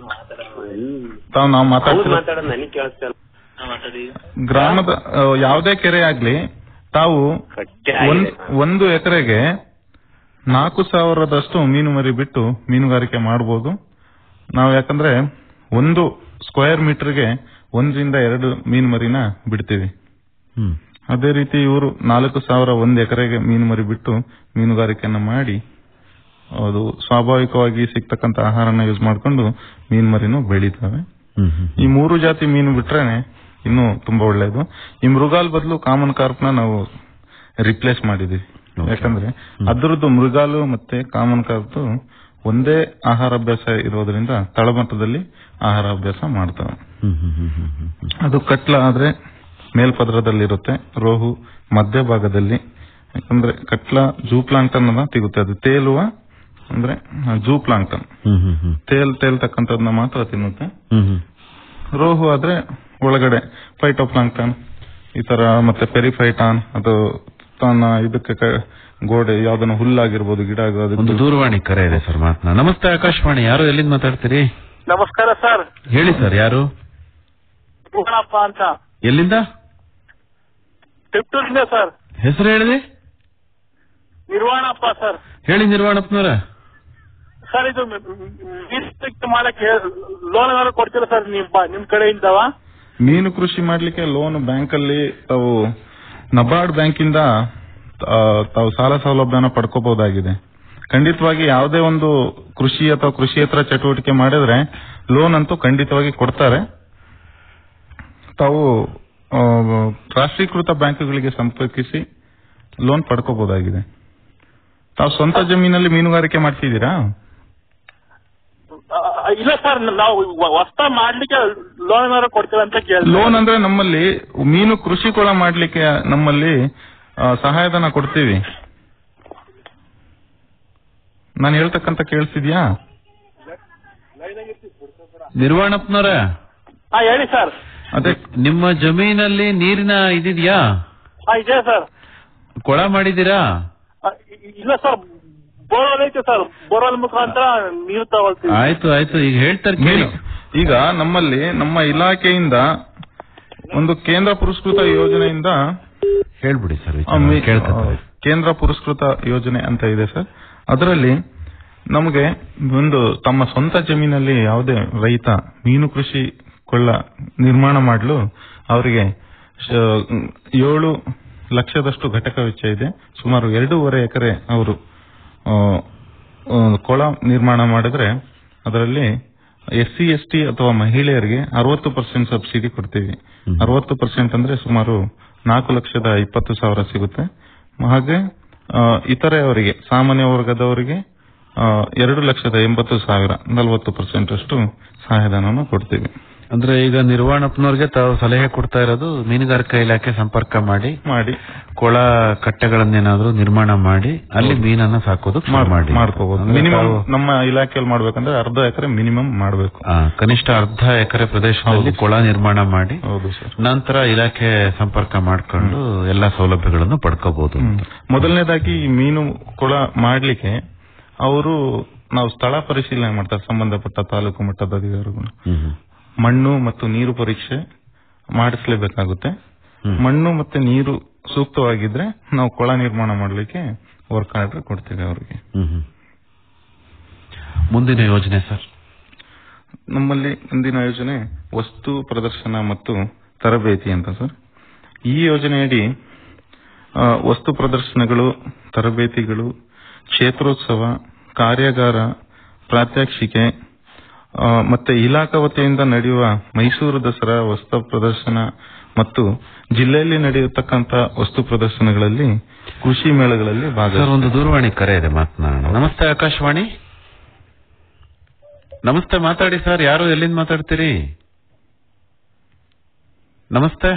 ತಾವು ನಾವು ಅವ್ರು ಮಾತಾಡ್ತಿರೋ ಮಾತಾಡೋದು ನನಗೆ ಕೇಳಿಸ್ತಾ ಇಲ್ಲ ಗ್ರಾಮದ ಆ, ಯಾವುದೇ ಕೆರೆ ಆಗ್ಲಿ ತಾವು ಕಟ್ಟೆ ಒಂದ್- ಆಗಿದೆ. ಒಂದು ಎಕರೆಗೆ ನಾಲ್ಕು ಸಾವಿರದಷ್ಟು ಮೀನು ಮರಿ ಬಿಟ್ಟು ಮೀನುಗಾರಿಕೆ ಮಾಡಬಹುದು ನಾವು ಯಾಕಂದ್ರೆ ಒಂದು ಸ್ಕ್ವೇರ್ ಮೀಟರ್ಗೆ ಒಂದರಿಂದ ಎರಡು ಮೀನು ಮರಿನ ಬಿಡ್ತೀವಿ ಹ್ಮ್ ಅದೇ ರೀತಿ ಇವರು ನಾಲ್ಕು ಸಾವಿರ ಒಂದು ಎಕರೆಗೆ ಮೀನು ಮರಿ ಬಿಟ್ಟು ಮೀನುಗಾರಿಕೆಯನ್ನ ಮಾಡಿ ಅದು ಸ್ವಾಭಾವಿಕವಾಗಿ ಸಿಗ್ತಕ್ಕಂತ ಆಹಾರನ ಯೂಸ್ ಮಾಡ್ಕೊಂಡು ಮೀನು ಮರಿನೂ ಬೆಳೀತವೆ ಹ್ಮ್ ಹ್ಮ್ ಈ ಮೂರು ಜಾತಿ ಮೀನು ಬಿಟ್ರೇನೆ ಇನ್ನೂ ತುಂಬಾ ಒಳ್ಳೇದು ಈ ಮೃಗಾಲ್ ಬದಲು ಕಾಮನ್ ಕಾರ್ಪ್ನ ನಾವು ರಿಪ್ಲೇಸ್ ಮಾಡಿದೀವಿ Okay. ಯಾಕಂದ್ರೆ ಅದರದ್ದು ಮೃಗಾಲು ಮತ್ತೆ ಕಾಮನ್ ಕಾರ್ಪ್ ಒಂದೇ ಆಹಾರ ಅಭ್ಯಾಸ ಇರೋದ್ರಿಂದ ತಳಮಟ್ಟದಲ್ಲಿ ಆಹಾರ ಅಭ್ಯಾಸ ಮಾಡ್ತವೆ ಹ್ಮ್ ಹ್ಮ್ ಹ್ಮ್ ಹ್ಮ್ ಹ್ಮ್ ಹ್ಮ್ ಅದು ಕಟ್ಲ ಆದ್ರೆ ಮೇಲ್ಪದರದಲ್ಲಿರುತ್ತೆ ರೋಹು ಮಧ್ಯಭಾಗದಲ್ಲಿ ಯಾಕಂದ್ರೆ ಕಟ್ಲ ಜೂ ಪ್ಲಾಂಕ್ಟನ್ ಅನ್ನ ಸಿಗುತ್ತೆ ಅದು ತೇಲುವ ಅಂದ್ರೆ ಜೂ ಪ್ಲಾಂಕ್ಟನ್ ಹ್ಮ್ ಹ್ಮ್ ಹ್ಮ್ ತೇಲ್ ತೇಲ್ತಕ್ಕಂಥದ್ನ ಮಾತ್ರ ತಿನ್ನುತ್ತೆ ಹ್ಮ್ ಹ್ಮ್ ರೋಹು ಆದ್ರೆ ಒಳಗಡೆ ಫೈಟೋಪ್ಲಾಂಕ್ಟನ್ ಈ ತರ ಮತ್ತೆ ಪೆರಿಫೈಟಾನ್ ಅದು ತನ್ನ ಇದಕ್ಕೆ ಕ- ಗೋಡೆ ಯಾವ್ದನ್ನ ಹುಲ್ಲಾಗಿರ್ಬೋದು ಗಿಡ ಒಂದು ಆಗಿರ್ಬೋದು ದೂರವಾಣಿ ಕರೆ ಇದೆ ಸರ್ ಮಾತನಾ ನಮಸ್ತೆ ಆಕಾಶವಾಣಿ ಯಾರು ಎಲ್ಲಿಂದ ಮಾತಾಡ್ತೀರಿ ನಮಸ್ಕಾರ ಸರ್ ಹೇಳಿ ಸರ್ ಯಾರು ಭೂಮಣಪ್ಪ ಅಂತ ಎಲ್ಲಿಂದ ತಿಪ್ಟೂರಿಂದ ಸರ್ ಹೆಸರು ಹೇಳಿದೆ ನಿರ್ವಾಣಪ್ಪ ಸರ್ ಹೇಳಿ ನಿರ್ವಾಣಪ್ಪನವರ ಸರ್ ಇದು ಮೀನು ಮಾಡಕ್ಕೆ ಲೋನ್ ಏನಾದ್ರು ಕೊಡ್ತೀರಾ ಸರ್ ನಿಮ್ ಬ- ನಿಮ್ ಕಡೆಯಿಂದವ ಮೀನು ಕೃಷಿ ಮಾಡ್ಲಿಕ್ಕೆ ಲೋನ್ ಬ್ಯಾಂಕ್ ಅಲ್ಲಿ ತಾವು ನಬಾರ್ಡ್ ಬ್ಯಾಂಕಿಂದ ಆ, ತಾವು ಸಾಲ ಸೌಲಭ್ಯನ ಪಡ್ಕೋಬಹುದಾಗಿದೆ ಖಂಡಿತವಾಗಿ ಯಾವುದೇ ಒಂದು ಕೃಷಿ ಅಥವಾ ಕೃಷಿಯೇತರ ಚಟುವಟಿಕೆ ಮಾಡಿದ್ರೆ ಲೋನ್ ಅಂತೂ ಖಂಡಿತವಾಗಿ ಕೊಡ್ತಾರೆ ತಾವು ಆ, ರಾಷ್ಟ್ರೀಕೃತ ಬ್ಯಾಂಕ್ಗಳಿಗೆ ಸಂಪರ್ಕಿಸಿ ಲೋನ್ ಪಡ್ಕೋಬಹುದಾಗಿದೆ ತಾವು ಸ್ವಂತ ಜಮೀನಲ್ಲಿ ಮೀನುಗಾರಿಕೆ ಮಾಡ್ತಿದ್ದೀರಾ ಆ, ಇಲ್ಲ ಸರ್ ನಾವು ಹೊಸ ಮಾಡ್ಲಿಕ್ಕೆ ಲೋನ್ ಏನಾದ್ರು ಕೊಡ್ತೀರಾ ಅಂತ ಕೇಳಿ ಲೋನ್ ಅಂದ್ರೆ ನಮ್ಮಲ್ಲಿ ಮೀನು ಕೃಷಿ ಕೊಳ ಮಾಡ್ಲಿಕ್ಕೆ ನಮ್ಮಲ್ಲಿ ಆ, ಸಹಾಯಧನ ಕೊಡ್ತೀವಿ ನಾನು ಹೇಳ್ತಕ್ಕಂತ ಕೇಳಿಸಿದ್ಯಾ ನಿರ್ವಾಣಪ್ಪನವರ ಹಾ ಹೇಳಿ ಸರ್ ಅದೇ ನಿಮ್ಮ ಜಮೀನಲ್ಲಿ ನೀರಿನ ಇದಿದ್ಯಾ ಹಾ ಇದೆ ಸರ್ ಕೊಳ ಮಾಡಿದೀರಾ ಆ, ಇ- ಇಲ್ಲ ಸರ್ ಬೋರ್ವೆಲ್ ಐತೆ ಸರ್ ಬೋರ್ವೆಲ್ ಮುಖಾಂತರ ನೀರು ತಗೊಳ್ತೀವಿ ಆಯ್ತು ಆಯ್ತು ಈಗ ಹೇಳ್ತಾರೆ ಕೇಳಿ ಮೀನು ಈಗ ನಮ್ಮಲ್ಲಿ ನಮ್ಮ ಇಲಾಖೆಯಿಂದ ಒಂದು ಕೇಂದ್ರ ಪುರಸ್ಕೃತ ಯೋಜನೆಯಿಂದ ಹೇಳ್ಬಿಡಿ ಸರ್ ಆ, ಮೀ- ಕೇಳ್ತಾರೆ ಆ, ಕೇಂದ್ರ ಪುರಸ್ಕೃತ ಯೋಜನೆ ಅಂತ ಇದೆ ಸರ್ ಅದರಲ್ಲಿ ನಮಗೆ ಒಂದು ತಮ್ಮ ಸ್ವಂತ ಜಮೀನಲ್ಲಿ ಯಾವುದೇ ರೈತ ಮೀನು ಕೃಷಿ ಕೊಳ್ಳ ನಿರ್ಮಾಣ ಮಾಡಲು ಅವರಿಗೆ ಶ- ಏಳು ಲಕ್ಷದಷ್ಟು ಘಟಕ ವೆಚ್ಚ ಇದೆ ಸುಮಾರು ಎರಡೂವರೆ ಎಕರೆ ಅವರು ಆ, ಆ, ಕೊಳ ನಿರ್ಮಾಣ ಮಾಡಿದ್ರೆ ಅದರಲ್ಲಿ ಎಸ್ ಸಿ ಎಸ್ ಟಿ ಅಥವಾ ಮಹಿಳೆಯರಿಗೆ ಅರವತ್ತು ಪರ್ಸೆಂಟ್ ಸಬ್ಸಿಡಿ ಕೊಡ್ತೀವಿ ಅರವತ್ತು ಪರ್ಸೆಂಟ್ ಅಂದ್ರೆ ಸುಮಾರು ನಾಲ್ಕು ಲಕ್ಷದ ಇಪ್ಪತ್ತು ಸಾವಿರ ಸಿಗುತ್ತೆ ಹಾಗೆ ಆ, ಇತರೆ ಅವರಿಗೆ ಸಾಮಾನ್ಯ ವರ್ಗದವರಿಗೆ ಆ, ಎರಡು ಲಕ್ಷದ ಎಂಬತ್ತು ಸಾವಿರ ನಲವತ್ತು ಪರ್ಸೆಂಟ್ ಅಷ್ಟು ಸಹಾಯಧನವನ್ನು ಕೊಡ್ತೀವಿ ಅಂದ್ರೆ ಈಗ ನಿರ್ವಹಣಪ್ಪನವ್ರಿಗೆ ತಾವು ಸಲಹೆ ಕೊಡ್ತಾ ಇರೋದು ಮೀನುಗಾರಿಕಾ ಇಲಾಖೆ ಸಂಪರ್ಕ ಮಾಡಿ ಮಾಡಿ ಕೊಳ ಕಟ್ಟೆಗಳನ್ನೇನಾದ್ರೂ ನಿರ್ಮಾಣ ಮಾಡಿ ಅಲ್ಲಿ ಮೀನನ್ನ ಸಾಕೋದು ಶುರು ಮಾಡಿ ಮಾಡ್ಕೋಬಹುದು ಅಂದ್ರೆ ಮಿನಿಮಮ್ ತಾವು, ನಮ್ಮ ಇಲಾಖೆಯಲ್ಲಿ ಮಾಡ್ಬೇಕಂದ್ರೆ ಅರ್ಧ ಎಕರೆ ಮಿನಿಮಮ್ ಮಾಡಬೇಕು ಆ, ಕನಿಷ್ಠ ಅರ್ಧ ಎಕರೆ ಪ್ರದೇಶದಲ್ಲಿ ಹೌದು. ಕೊಳ ನಿರ್ಮಾಣ ಮಾಡಿ ಹೌದು ಸರ್ ನಂತರ ಇಲಾಖೆ ಸಂಪರ್ಕ ಮಾಡ್ಕೊಂಡು ಎಲ್ಲಾ ಸೌಲಭ್ಯಗಳನ್ನು ಪಡ್ಕೋಬಹುದು ಹ್ಮ್. ಮೊದಲನೇದಾಗಿ ಈ ಮೀನು ಕೊಳ ಮಾಡ್ಲಿಕ್ಕೆ ಅವರು ನಾವು ಸ್ಥಳ ಪರಿಶೀಲನೆ ಮಾಡ್ತಾರೆ ಸಂಬಂಧಪಟ್ಟ ತಾಲೂಕು ಮಟ್ಟದ ಅಧಿಕಾರಿಗಳು ಮಣ್ಣು ಮತ್ತು ನೀರು ಪರೀಕ್ಷೆ ಮಾಡಿಸ್ಲೇಬೇಕಾಗುತ್ತೆ ಹ್ಮ್. ಮಣ್ಣು ಮತ್ತೆ ನೀರು ಸೂಕ್ತವಾಗಿದ್ರೆ ನಾವು ಕೊಳ ನಿರ್ಮಾಣ ಮಾಡಲಿಕ್ಕೆ ವರ್ಕ್ ಆರ್ಡರ್ ಕೊಡ್ತೇವೆ ಅವರಿಗೆ ಮುಂದಿನ ಯೋಜನೆ ಸರ್ ನಮ್ಮಲ್ಲಿ ಮುಂದಿನ ಯೋಜನೆ ವಸ್ತು ಪ್ರದರ್ಶನ ಮತ್ತು ತರಬೇತಿ ಅಂತ ಸರ್ ಈ ಯೋಜನೆಯಡಿ ಆ, ವಸ್ತು ಪ್ರದರ್ಶನಗಳು ತರಬೇತಿಗಳು ಕ್ಷೇತ್ರೋತ್ಸವ ಕಾರ್ಯಾಗಾರ ಪ್ರಾತ್ಯಕ್ಷಿಕೆ ಆ, ಮತ್ತೆ ಇಲಾಖಾ ವತಿಯಿಂದ ನಡೆಯುವ ಮೈಸೂರು ದಸರಾ ವಸ್ತು ಪ್ರದರ್ಶನ ಮತ್ತು ಜಿಲ್ಲೆಯಲ್ಲಿ ನಡೆಯತಕ್ಕಂತ ವಸ್ತು ಪ್ರದರ್ಶನಗಳಲ್ಲಿ ಕೃಷಿ ಮೇಳಗಳಲ್ಲಿ ಸರ್ ಭಾಗ ಒಂದು ದೂರವಾಣಿ ಕರೆ ಇದೆ ಮಾತನಾಡೋಣ ನಮಸ್ತೆ ಆಕಾಶವಾಣಿ ನಮಸ್ತೆ ಮಾತಾಡಿ ಸರ್ ಯಾರು ಎಲ್ಲಿಂದ ಮಾತಾಡ್ತೀರಿ ನಮಸ್ತೆ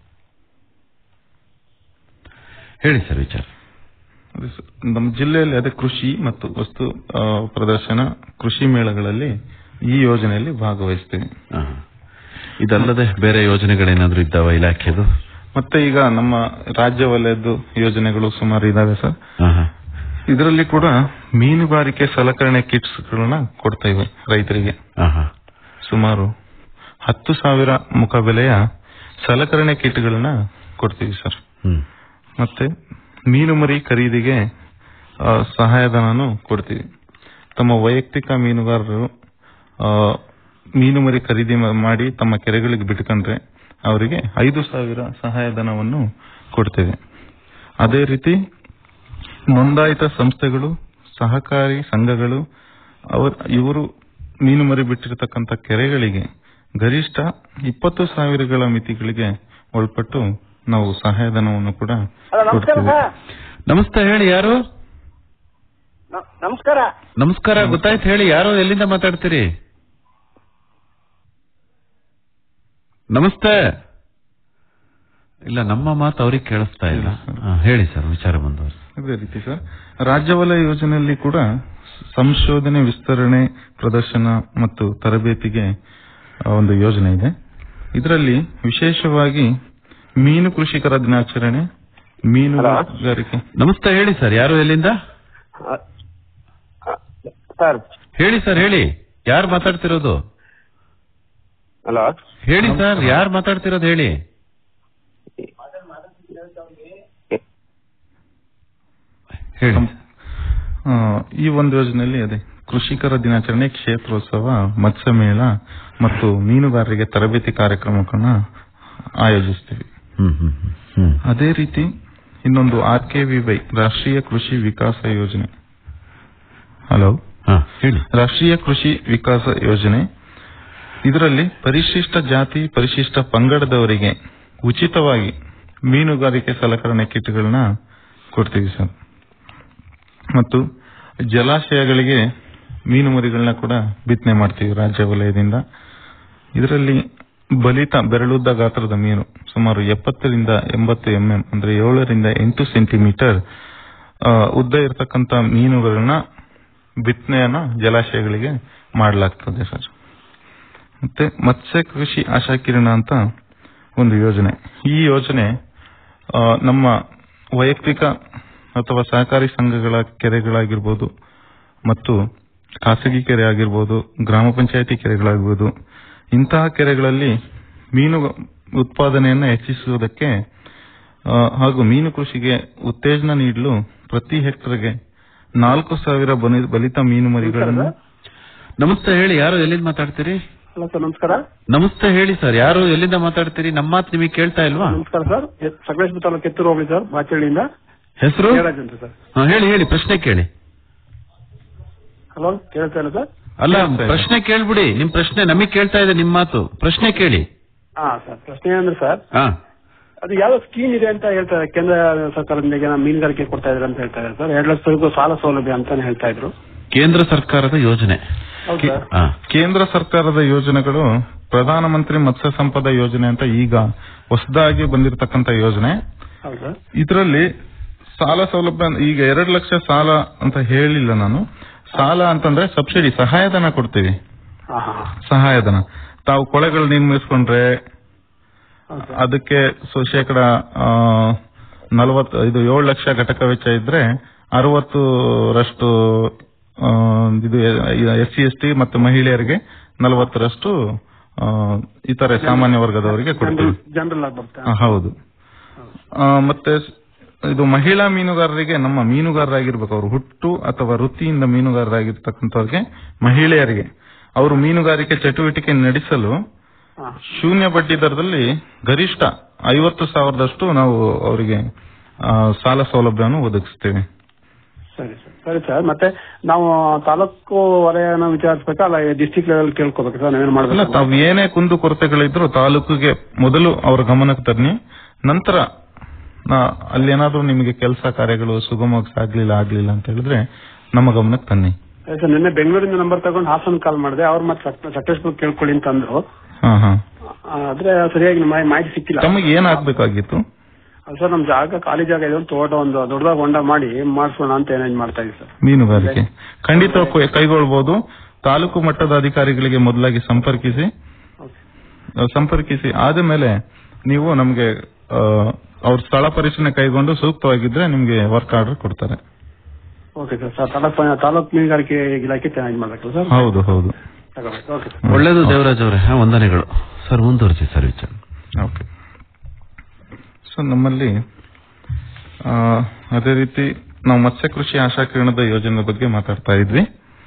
ಹೇಳಿ ಸರ್ ವಿಚಾರ ಅದೇ ಸರ್. ನಮ್ಮ ಜಿಲ್ಲೆಯಲ್ಲಿ ಅದೇ ಕೃಷಿ ಮತ್ತು ವಸ್ತು ಆ, ಪ್ರದರ್ಶನ ಕೃಷಿ ಮೇಳಗಳಲ್ಲಿ ಈ ಯೋಜನೆಯಲ್ಲಿ ಭಾಗವಹಿಸ್ತೀವಿ ಆ. ಇದಲ್ಲದೆ ಬೇರೆ ಯೋಜನೆಗಳೇನಾದ್ರೂ ಇದ್ದಾವ ಇಲಾಖೆದು ಮತ್ತೆ ಈಗ ನಮ್ಮ ರಾಜ್ಯ ವಲಯದ್ದು ಯೋಜನೆಗಳು ಸುಮಾರು ಇದಾವೆ ಸರ್ ಆಹಾ. ಇದರಲ್ಲಿ ಕೂಡ ಮೀನುಗಾರಿಕೆ ಸಲಕರಣೆ ಕಿಟ್ಸ್ ಗಳನ್ನ ಕೊಡ್ತಾ ಇವೆ ರೈತರಿಗೆ ಆಹಾ. ಸುಮಾರು ಹತ್ತು ಸಾವಿರ ಮುಖಬೆಲೆಯ ಸಲಕರಣೆ ಕಿಟ್ಗಳನ್ನ ಕೊಡ್ತೀವಿ ಸರ್ ಹ್ಮ್. ಮತ್ತೆ ಮೀನು ಮರಿ ಖರೀದಿಗೆ ಆ, ಸಹಾಯಧನನು ಕೊಡ್ತೀವಿ ತಮ್ಮ ವೈಯಕ್ತಿಕ ಮೀನುಗಾರರು ಆ, ಮೀನು ಮರಿ ಖರೀದಿ ಮಾ- ಮಾಡಿ ತಮ್ಮ ಕೆರೆಗಳಿಗೆ ಬಿಟ್ಕೊಂಡ್ರೆ ಅವರಿಗೆ ಐದು ಸಾವಿರ ಸಹಾಯಧನವನ್ನು ಕೊಡ್ತೇವೆ ಅದೇ ರೀತಿ ನೋಂದಾಯಿತ ಸಂಸ್ಥೆಗಳು ಸಹಕಾರಿ ಸಂಘಗಳು ಅವರ್ ಇವರು ಮೀನು ಮರಿ ಬಿಟ್ಟಿರತಕ್ಕಂತ ಕೆರೆಗಳಿಗೆ ಗರಿಷ್ಠ ಇಪ್ಪತ್ತು ಸಾವಿರಗಳ ಮಿತಿಗಳಿಗೆ ಒಳಪಟ್ಟು ನಾವು ಸಹಾಯಧನವನ್ನು ಕೂಡ ಕೊಡ್ತೀವಿ ನಮಸ್ತೆ ಹೇಳಿ ಯಾರು ನಮಸ್ಕಾರ ನಮಸ್ಕಾರ ಗೊತ್ತಾಯ್ತು ಹೇಳಿ ಯಾರು ಎಲ್ಲಿಂದ ಮಾತಾಡ್ತೀರಿ ನಮಸ್ತೆ ಇಲ್ಲ ನಮ್ಮ ಮಾತು ಅವ್ರಿಗೆ ಕೇಳಿಸ್ತಾ ಇಲ್ಲ ಆ, ಹೇಳಿ ಸರ್ ವಿಚಾರ ಮುಂದುವರಿಸಿ ಅದೇ ರೀತಿ ಸರ್ ರಾಜ್ಯ ವಲಯ ಯೋಜನೆಯಲ್ಲಿ ಕೂಡ ಸಂಶೋಧನೆ ವಿಸ್ತರಣೆ ಪ್ರದರ್ಶನ ಮತ್ತು ತರಬೇತಿಗೆ ಆ, ಒಂದು ಯೋಜನೆ ಇದೆ ಇದರಲ್ಲಿ ವಿಶೇಷವಾಗಿ ಮೀನು ಕೃಷಿಕರ ದಿನಾಚರಣೆ ಮೀನುಗಾರಿಕೆ ನಮಸ್ತೆ ಹೇಳಿ ಸರ್ ಯಾರು ಎಲ್ಲಿಂದ ಸರ್ ಹೇಳಿ ಸರ್ ಹೇಳಿ ಯಾರು ಮಾತಾಡ್ತಿರೋದು ಹಲೋ ಹೇಳಿ ಸರ್ ಯಾರು ಮಾತಾಡ್ತಿರೋದು ಹೇಳಿ ಹೇಳಿ ಆ, ಈ ಒಂದು ಯೋಜನೆಯಲ್ಲಿ ಅದೇ ಕೃಷಿಕರ ದಿನಾಚರಣೆ ಕ್ಷೇತ್ರೋತ್ಸವ ಮತ್ಸ್ಯ ಮೇಳ ಮತ್ತು ಮೀನುಗಾರರಿಗೆ ತರಬೇತಿ ಕಾರ್ಯಕ್ರಮಗಳನ್ನ ಆಯೋಜಿಸ್ತೀವಿ ಹ್ಮ್ ಹ್ಮ್ ಹ್ಮ್, ಹ್ಮ್ ಅದೇ ರೀತಿ ಇನ್ನೊಂದು ಆರ್ ಕೆ ವೈ ರಾಷ್ಟ್ರೀಯ ಕೃಷಿ ವಿಕಾಸ ಯೋಜನೆ ಹಲೋ ಹಾ ಹೇಳಿ ರಾಷ್ಟ್ರೀಯ ಕೃಷಿ ವಿಕಾಸ ಯೋಜನೆ ಇದರಲ್ಲಿ ಪರಿಶಿಷ್ಟ ಜಾತಿ ಪರಿಶಿಷ್ಟ ಪಂಗಡದವರಿಗೆ ಉಚಿತವಾಗಿ ಮೀನುಗಾರಿಕೆ ಸಲಕರಣೆ ಕಿಟ್ಗಳನ್ನ ಕೊಡ್ತೀವಿ ಸರ್ ಮತ್ತು ಜಲಾಶಯಗಳಿಗೆ ಮೀನು ಮರಿಗಳನ್ನ ಕೂಡ ಬಿತ್ತನೆ ಮಾಡ್ತೀವಿ ರಾಜ್ಯ ವಲಯದಿಂದ ಇದರಲ್ಲಿ ಬಲಿತ ಬೆರಳುದ್ದ ಗಾತ್ರದ ಮೀನು ಸುಮಾರು ಎಪ್ಪತ್ತರಿಂದ ಎಂಬತ್ತು ಎಂಎಂ ಅಂದ್ರೆ ಏಳರಿಂದ ಎಂಟು ಸೆಂಟಿಮೀಟರ್ ಆ, ಉದ್ದ ಇರತಕ್ಕಂತ ಮೀನುಗಳನ್ನ ಬಿತ್ತನೆಯನ್ನ ಜಲಾಶಯಗಳಿಗೆ ಮಾಡಲಾಗ್ತದೆ ಸರ್ ಮತ್ತೆ ಮತ್ಸ್ಯ ಕೃಷಿ ಆಶಾಕಿರಣ ಅಂತ ಒಂದು ಯೋಜನೆ ಈ ಯೋಜನೆ ಆ, ನಮ್ಮ ವೈಯಕ್ತಿಕ ಅಥವಾ ಸಹಕಾರಿ ಸಂಘಗಳ ಕೆರೆಗಳಾಗಿರ್ಬೋದು ಮತ್ತು ಖಾಸಗಿ ಕೆರೆ ಆಗಿರ್ಬೋದು ಗ್ರಾಮ ಪಂಚಾಯತಿ ಕೆರೆಗಳಾಗಿರ್ಬೋದು ಇಂತಹ ಕೆರೆಗಳಲ್ಲಿ ಮೀನು ಉತ್ಪಾದನೆಯನ್ನ ಹೆಚ್ಚಿಸುವುದಕ್ಕೆ ಆ, ಹಾಗೂ ಮೀನು ಕೃಷಿಗೆ ಉತ್ತೇಜನ ನೀಡಲು ಪ್ರತಿ ಹೆಕ್ಟರ್ಗೆ ನಾಲ್ಕು ಸಾವಿರ ಬನಿ- ಬಲಿತ ಮೀನು ಮರಿಗಳನ್ನು ನಮಸ್ತೆ ಹೇಳಿ ಯಾರು ಎಲ್ಲಿಂದ ಮಾತಾಡ್ತೀರಿ ಹಲೋ ಸರ್ ನಮಸ್ಕಾರ ನಮಸ್ತೆ ಹೇಳಿ ಸರ್ ಯಾರು ಎಲ್ಲಿಂದ ಮಾತಾಡ್ತೀರಿ ನಮ್ಮ ಮಾತು ನಿಮಗೆ ಕೇಳ್ತಾ ಇಲ್ವಾ ನಮಸ್ಕಾರ ಸರ್ ಸಕಲೇಶ್ಪುರ ತಾಲೂಕು ಕಿತ್ತೂರು ಹೋಗ್ಲಿ ಸರ್ ಬಾಚಳ್ಳಿಯಿಂದ ಹೆಸರು ಜಯರಾಜ್ ಅಂತ ಸರ್ ಹಾ, ಹೇಳಿ ಹೇಳಿ ಪ್ರಶ್ನೆ ಕೇಳಿ ಹಲೋ ಕೇಳ್ತಾ ಇಲ್ಲ ಸರ್ ಅಲ್ಲ ಪ್ರಶ್ನೆ ಕೇಳ್ಬಿಡಿ ನಿಮ್ ಪ್ರಶ್ನೆ ನಮಗ್ ಕೇಳ್ತಾ ಇದೆ ನಿಮ್ ಮಾತು ಪ್ರಶ್ನೆ ಕೇಳಿ ಹಾ ಸರ್ ಪ್ರಶ್ನೆ ಏನಂದ್ರೆ ಸರ್ ಹಾ ಅದು ಯಾವ್ದೋ ಸ್ಕೀಮ್ ಇದೆ ಅಂತ ಹೇಳ್ತಾರೆ ಕೇಂದ್ರ ಸರ್ಕಾರದಿಂದ ಈಗ ನಾವು ಮೀನುಗಾರಿಕೆ ಕೊಡ್ತಾ ಇದ್ದಾರೆ ಅಂತ ಹೇಳ್ತಾ ಇದ್ದಾರೆ ಸರ್ ಎರಡು ಲಕ್ಷವರೆಗೂ ಸಾಲ ಸೌಲಭ್ಯ ಅಂತಾನೆ ಹೇಳ್ತಾ ಇದ್ರು ಕೇಂದ್ರ ಸರ್ಕಾರದ ಯೋಜನೆ ಕೇ- ಆ, ಕೇಂದ್ರ ಸರ್ಕಾರದ ಯೋಜನೆಗಳು ಪ್ರಧಾನಮಂತ್ರಿ ಮತ್ಸ್ಯ ಸಂಪದ ಯೋಜನೆ ಅಂತ ಈಗ ಹೊಸದಾಗಿ ಬಂದಿರತಕ್ಕಂತ ಯೋಜನೆ ಹೌದಾ ಇದರಲ್ಲಿ ಸಾಲ ಸೌಲಭ್ಯ ಈಗ ಎರಡು ಲಕ್ಷ ಸಾಲ ಅಂತ ಹೇಳಿಲ್ಲ ನಾನು ಸಾಲ ಅಂತಂದ್ರೆ ಸಬ್ಸಿಡಿ ಸಹಾಯಧನ ಕೊಡ್ತೀವಿ ಹಾ ಹಾ ಸಹಾಯಧನ ತಾವು ಕೊಳೆಗಳು ನಿರ್ಮಿಸ್ಕೊಂಡ್ರೆ ಹೌದಾ ಅದಕ್ಕೆ ಸೊ ಶೇಕಡ ನಲವತ್ತು ಇದು ಏಳು ಲಕ್ಷ ಘಟಕ ವೆಚ್ಚ ಇದ್ರೆ ಅರವತ್ತರಷ್ಟು ಆ, ಇದು ಎಸ್ ಸಿ ಎಸ್ ಟಿ ಮತ್ತು ಮಹಿಳೆಯರಿಗೆ ನಲವತ್ತರಷ್ಟು ಆ, ಇತರೆ ಸಾಮಾನ್ಯ ವರ್ಗದವರಿಗೆ ಕೊಡ್ತೀವಿ ಜನರಲ್ ಆಗಿ ಬರುತ್ತೆ ಆ, ಹೌದು ಆ, ಮತ್ತೆ ಸ್- ಇದು ಮಹಿಳಾ ಮೀನುಗಾರರಿಗೆ ನಮ್ಮ ಮೀನುಗಾರರಾಗಿರ್ಬೇಕು ಅವರು ಹುಟ್ಟು ಅಥವಾ ವೃತ್ತಿಯಿಂದ ಮೀನುಗಾರರಾಗಿರ್ತಕ್ಕಂಥವ್ರಿಗೆ ಮಹಿಳೆಯರಿಗೆ ಅವರು ಮೀನುಗಾರಿಕೆ ಚಟುವಟಿಕೆ ನಡೆಸಲು ಹಾ. ಶೂನ್ಯ ಬಡ್ಡಿ ದರದಲ್ಲಿ ಗರಿಷ್ಠ ಐವತ್ತು ಸಾವಿರದಷ್ಟು ನಾವು ಅವರಿಗೆ ಆ, ಸಾಲ ಸೌಲಭ್ಯವನ್ನು ಒದಗಿಸ್ತೇವೆ ಸರಿ ಸರ್ ಸರಿ ಸರ್ ಮತ್ತೆ ನಾವು ತಾಲೂಕು ವಲಯನ ವಿಚಾರಿಸ್ಬೇಕಾ ಅಲ್ಲ ಡಿಸ್ಟಿಕ್ ಲೆವೆಲ್ ಕೇಳ್ಕೋಬೇಕು ಸರ್ ನಾವೇನ್ ಅಲ್ಲ ಮಾಡ್ಬೇಕು ತಾವು ಏನೇ ಕುಂದು ಕೊರತೆಗಳಿದ್ರು ತಾಲೂಕಿಗೆ ಮೊದಲು ಅವರ ಗಮನಕ್ಕೆ ತನ್ನಿ ನಂತರ ನಾ- ಅಲ್ಲಿ ಏನಾದ್ರೂ ನಿಮಗೆ ಕೆಲಸ ಕಾರ್ಯಗಳು ಸುಗಮವಾಗಿ ಸಾಗ್ಲಿಲ್ಲ ಆಗ್ಲಿಲ್ಲ ಅಂತ ಹೇಳಿದ್ರೆ ನಮ್ಮ ಗಮನಕ್ಕೆ ತನ್ನಿ ಸರಿ ಸರ್ ನಿನ್ನೆ ಬೆಂಗಳೂರಿಂದ ನಂಬರ್ ತಗೊಂಡು ಹಾಸನ್ ಕಾಲ್ ಮಾಡಿದೆ ಅವ್ರು ಮತ್ತೆ ಸಕ್ಸಸ್ಫುಲ್ ಕೇಳ್ಕೊಳ್ಳಿ ಅಂತ ಅಂದ್ರು ಹಾ ಹಾ ಆ, ಆದ್ರೆ ಸರಿಯಾಗಿ ಮಾಹಿ- ಮಾಹಿತಿ ಸಿಕ್ಕಿಲ್ಲ ತಮಗೆ ಏನಾಗ್ಬೇಕಾಗಿತ್ತು ಅದು ಸರ್ ನಮ್ ಜಾಗ ಖಾಲಿ ಜಾಗ ಇದೆ ಒಂದು ತೋಟ ಒಂದು ದೊಡ್ಡದಾಗ ಹೊಂಡ ಮಾಡಿ ಮಾಡಿಸೋಣ ಅಂತ ಏನೇನ್ ಮಾಡ್ತಾ ಇದೀವಿ ಸರ್ ಮೀನುಗಾರಿಕೆ ಖಂಡಿತ ಕೈ- ಕೈಗೊಳ್ಬಹುದು ತಾಲೂಕು ಮಟ್ಟದ ಅಧಿಕಾರಿಗಳಿಗೆ ಮೊದಲಾಗಿ ಸಂಪರ್ಕಿಸಿ ಆ, ಸಂಪರ್ಕಿಸಿ ಆದ ಮೇಲೆ ನೀವು ನಮಗೆ ಅವ್ರ ಸ್ಥಳ ಪರಿಶೀಲನೆ ಕೈಗೊಂಡು ಸೂಕ್ತವಾಗಿದ್ರೆ ನಿಮ್ಗೆ ವರ್ಕ್ ಆರ್ಡರ್ ಕೊಡ್ತಾರೆ okay sir sir taluk taluk ಮೀನುಗಾರಿಕೆ ಇಲಾಖೆ ಚೆನ್ನಾಗಿ ಮಾಡ್ಬೇಕಲ್ಲ ಸರ್ ಹೌದು ಹೌದು ತಗೋಬೇಕು ಓಕೆ ಸರ್ ಒಳ್ಳೇದು ದೇವರಾಜ್ ಅವರೇ ಹಾ, ವಂದನೆಗಳು ಸರ್ ಮುಂದುವರಿಸಿ ಸರ್ ವಿಚಾರ ಓಕೆ ಸೊ ನಮ್ಮಲ್ಲಿ ಆ, ಅದೇ ರೀತಿ ನಾವು ಮತ್ಸ್ಯ ಕೃಷಿ ಆಶಾ ಕಿರಣದ ಯೋಜನೆ ಬಗ್ಗೆ ಮಾತಾಡ್ತಾ ಇದ್ವಿ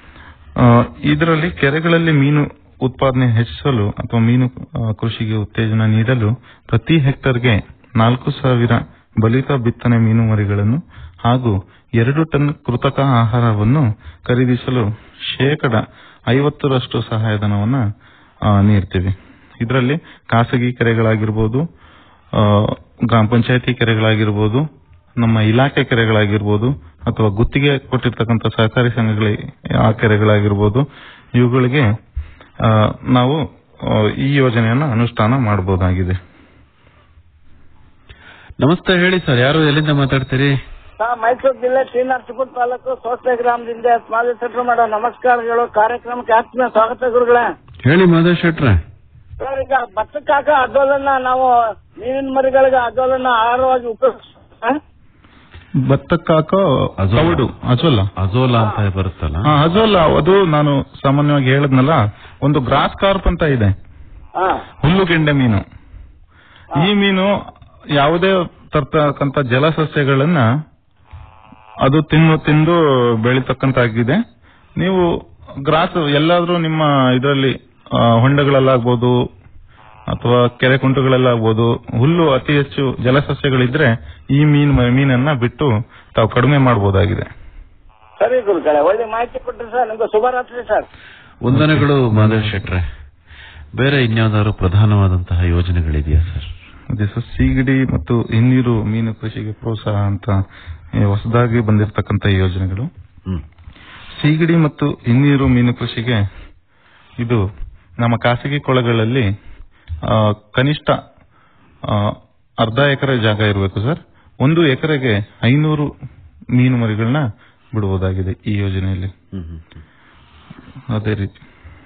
ಇದರಲ್ಲಿ ಕೆರೆಗಳಲ್ಲಿ ಮೀನು ಉತ್ಪಾದನೆ ಹೆಚ್ಚಿಸಲು ಅಥವಾ ಮೀನು ಆ, ಕೃಷಿಗೆ ಉತ್ತೇಜನ ನೀಡಲು ಪ್ರತಿ ಹೆಕ್ಟರ್ಗೆ ನಾಲ್ಕು ಸಾವಿರ ಬಲಿತ ಬಿತ್ತನೆ ಮೀನು ಮರಿಗಳನ್ನು ಹಾಗೂ ಎರಡು ಟನ್ ಕೃತಕ ಆಹಾರವನ್ನು ಖರೀದಿಸಲು ಶೇಕಡ ಐವತ್ತರಷ್ಟು ಸಹಾಯಧನವನ್ನ ಆ, ನೀಡ್ತೀವಿ ಇದರಲ್ಲಿ ಖಾಸಗಿ ಕೆರೆಗಳಾಗಿರ್ಬೋದು ಆ, ಗ್ರಾಮ ಪಂಚಾಯತಿ ಕೆರೆಗಳಾಗಿರ್ಬೋದು ನಮ್ಮ ಇಲಾಖೆ ಕೆರೆಗಳಾಗಿರ್ಬೋದು ಅಥವಾ ಗುತ್ತಿಗೆ ಕೊಟ್ಟಿರ್ತಕ್ಕಂಥ ಸಹಕಾರಿ ಸಂಘಗಳ ಆ ಕೆರೆಗಳಾಗಿರ್ಬೋದು ಇವುಗಳಿಗೆ ಆ, ನಾವು ಆ, ಈ ಯೋಜನೆಯನ್ನು ಅನುಷ್ಠಾನ ಮಾಡಬಹುದಾಗಿದೆ ನಮಸ್ತೆ ಹೇಳಿ ಸರ್ ಯಾರು ಎಲ್ಲಿಂದ ಮಾತಾಡ್ತೀರಿ ಸರ್ ಮೈಸೂರು ಜಿಲ್ಲೆ ಶ್ರೀನರಸೀಪುರ ತಾಲೂಕು ಸೋಸ್ತೆ ಗ್ರಾಮದಿಂದ ಸ್ಮಾಲಿ ಸೆಟ್ರು ಮಾಡೋ ನಮಸ್ಕಾರಗಳು ಕಾರ್ಯಕ್ರಮಕ್ಕೆ ಆತ್ಮೀಯ ಸ್ವಾಗತ ಗುರುಗಳೇ ಹೇಳಿ ಮಾಧವ್ ಶೆಟ್ರೆ ಸರ್ ಈಗ ಭತ್ತಕ್ಕಾಕ ಅಜೋಲನ್ನ ನಾವು ಮೀನಿನ ಮರಿಗಳಿಗೆ ಅಜೋಲನ್ನ ಆಹಾರವಾಗಿ ಉಪಯೋಗಿಸ್ತೀವಿ ಭತ್ತಕ್ಕಾಕೋ ಅಜೋಲ. ತೌಡು ಅಜೋಲ ಅಜೋಲಾ ಅಂತ ಬರುತ್ತಲ್ಲ ಹಾ ಅಜೋಲ ಅದು ನಾನು ಸಾಮಾನ್ಯವಾಗಿ ಹೇಳದ್ನಲ್ಲ ಒಂದು ಗ್ರಾಸ್ ಕಾರ್ಪ್ ಅಂತ ಇದೆ ಹಾ ಹುಲ್ಲುಗೆಂಡೆ ಮೀನು ಈ ಮೀನು ಯಾವುದೇ ತರ್ತಕ್ಕಂಥ ಜಲಸಸ್ಯಗಳನ್ನ ಅದು ತಿನ್ನು ತಿಂದು ಬೆಳೀತಕ್ಕಂತಾಗಿದೆ ನೀವು ಗ್ರಾಸ್ ಎಲ್ಲಾದ್ರೂ ನಿಮ್ಮ ಇದರಲ್ಲಿ ಹೊಂಡಗಳಲ್ಲಾಗ್ಬೋದು ಅಥವಾ ಕೆರೆ ಕುಂಟುಗಳಲ್ಲಾಗ್ಬೋದು ಹುಲ್ಲು ಅತಿ ಹೆಚ್ಚು ಜಲಸಸ್ಯಗಳಿದ್ರೆ ಈ ಮೀನ್ ಮೀನನ್ನ ಬಿಟ್ಟು ತಾವು ಕಡಿಮೆ ಮಾಡಬಹುದಾಗಿದೆ ಸರಿ ಗುರುಗಳೇ ಒಳ್ಳೆ ಮಾಹಿತಿ ಕೊಟ್ರಿ ಸರ್ ನಿಮ್ಗೆ ಶುಭರಾತ್ರಿ ಸರ್ ವಂದನೆಗಳು ಮಾಧವ್ ಶೆಟ್ರೆ ಬೇರೆ ಇನ್ಯಾವುದಾದ್ರು ಪ್ರಧಾನವಾದಂತಹ ಯೋಜನೆಗಳಿದೆಯಾ ಸರ್ ಅದೇ ಸರ್ ಸೀಗಡಿ ಮತ್ತು ಹಿನ್ನೀರು ಮೀನು ಕೃಷಿಗೆ ಪ್ರೋತ್ಸಾಹ ಅಂತ ಈ ಹೊಸದಾಗಿ ಬಂದಿರತಕ್ಕಂತ ಯೋಜನೆಗಳು ಹ್ಮ್ ಸೀಗಡಿ ಮತ್ತು ಹಿನ್ನೀರು ಮೀನು ಕೃಷಿಗೆ ಇದು ನಮ್ಮ ಖಾಸಗಿ ಕೊಳಗಳಲ್ಲಿ ಆ, ಕನಿಷ್ಠ ಆ, ಅರ್ಧ ಎಕರೆ ಜಾಗ ಇರಬೇಕು ಸರ್ ಒಂದು ಎಕರೆಗೆ ಐನೂರು ಮೀನು ಮರಿಗಳನ್ನ ಬಿಡುವುದಾಗಿದೆ ಈ ಯೋಜನೆಯಲ್ಲಿ ಹ್ಮ್ ಹ್ಮ್ ಹ್ಮ್. ಅದೇ ರೀತಿ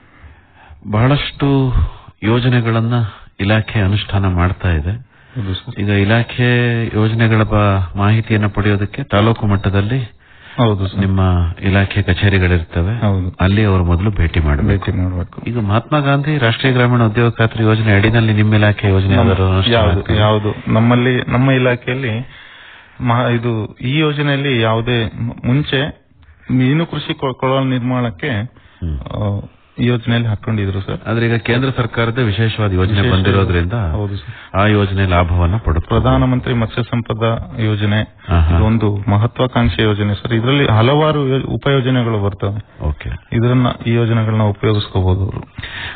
ಬಹಳಷ್ಟು ಯೋಜನೆಗಳನ್ನ ಇಲಾಖೆ ಅನುಷ್ಠಾನ ಮಾಡ್ತಾ ಇದೆ ಹೌದು ಸರ್ ಈಗ ಇಲಾಖೆ ಯೋಜನೆಗಳ ಬ- ಮಾಹಿತಿಯನ್ನ ಪಡೆಯೋದಕ್ಕೆ ತಾಲೂಕು ಮಟ್ಟದಲ್ಲಿ ಹೌದು ಸರ್ ನಿಮ್ಮ ಇಲಾಖೆ ಕಚೇರಿಗಳಿರ್ತವೆ ಹೌದು ಅಲ್ಲಿ ಅವರು ಮೊದಲು ಭೇಟಿ ಮಾಡಬೇಕು ಭೇಟಿ ಮಾಡಬೇಕು ಈಗ ಮಹಾತ್ಮ ಗಾಂಧಿ ರಾಷ್ಟ್ರೀಯ ಗ್ರಾಮೀಣ ಉದ್ಯೋಗ ಖಾತ್ರಿ ಯೋಜನೆ ಅಡಿನಲ್ಲಿ ನಿಮ್ಮ ಇಲಾಖೆ ಯೋಜನೆ ಯಾವ್ದಾದ್ರು ಅನುಷ್ಠಾನ ಯಾವುದು ಆಗ್ತಿದೆಯಾ? ಯಾವುದು ನಮ್ಮಲ್ಲಿ ನಮ್ಮ ಇಲಾಖೆಯಲ್ಲಿ ಮಹಾ- ಇದು ಈ ಯೋಜನೆಯಲ್ಲಿ ಯಾವುದೇ ಮ- ಮುಂಚೆ ಮೀನು ಕೃಷಿ ಕೊ- ಕೊಳ ನಿರ್ಮಾಣಕ್ಕೆ ಹ್ಮ್. ಆ, ಈ ಯೋಜನೆಯಲ್ಲಿ ಹಾಕೊಂಡಿದ್ರು ಸರ್ ಆದ್ರೆ ಈಗ ಕೇಂದ್ರ ಸರ್ಕಾರದ ವಿಶೇಷವಾದ ಯೋಜನೆ ವಿಶೇಷ- ಬಂದಿರೋದ್ರಿಂದ ಹೌದು ಸರ್ ಆ ಯೋಜನೆ ಲಾಭವನ್ನ ಪಡುತ್ತೆ ಪ್ರಧಾನಮಂತ್ರಿ ಮತ್ಸ್ಯ ಸಂಪದ ಯೋಜನೆ ಆಹಾ. ಇದು ಒಂದು ಮಹತ್ವಾಕಾಂಕ್ಷೆ ಯೋಜನೆ ಸರ್ ಇದರಲ್ಲಿ ಹಲವಾರು ಯೋ- ಉಪಯೋಜನೆಗಳು ಬರ್ತವೆ ಓಕೆ ಇದನ್ನ ಈ ಯೋಜನೆಗಳನ್ನ ಉಪಯೋಗಿಸ್ಕೋಬಹುದು ಅವರು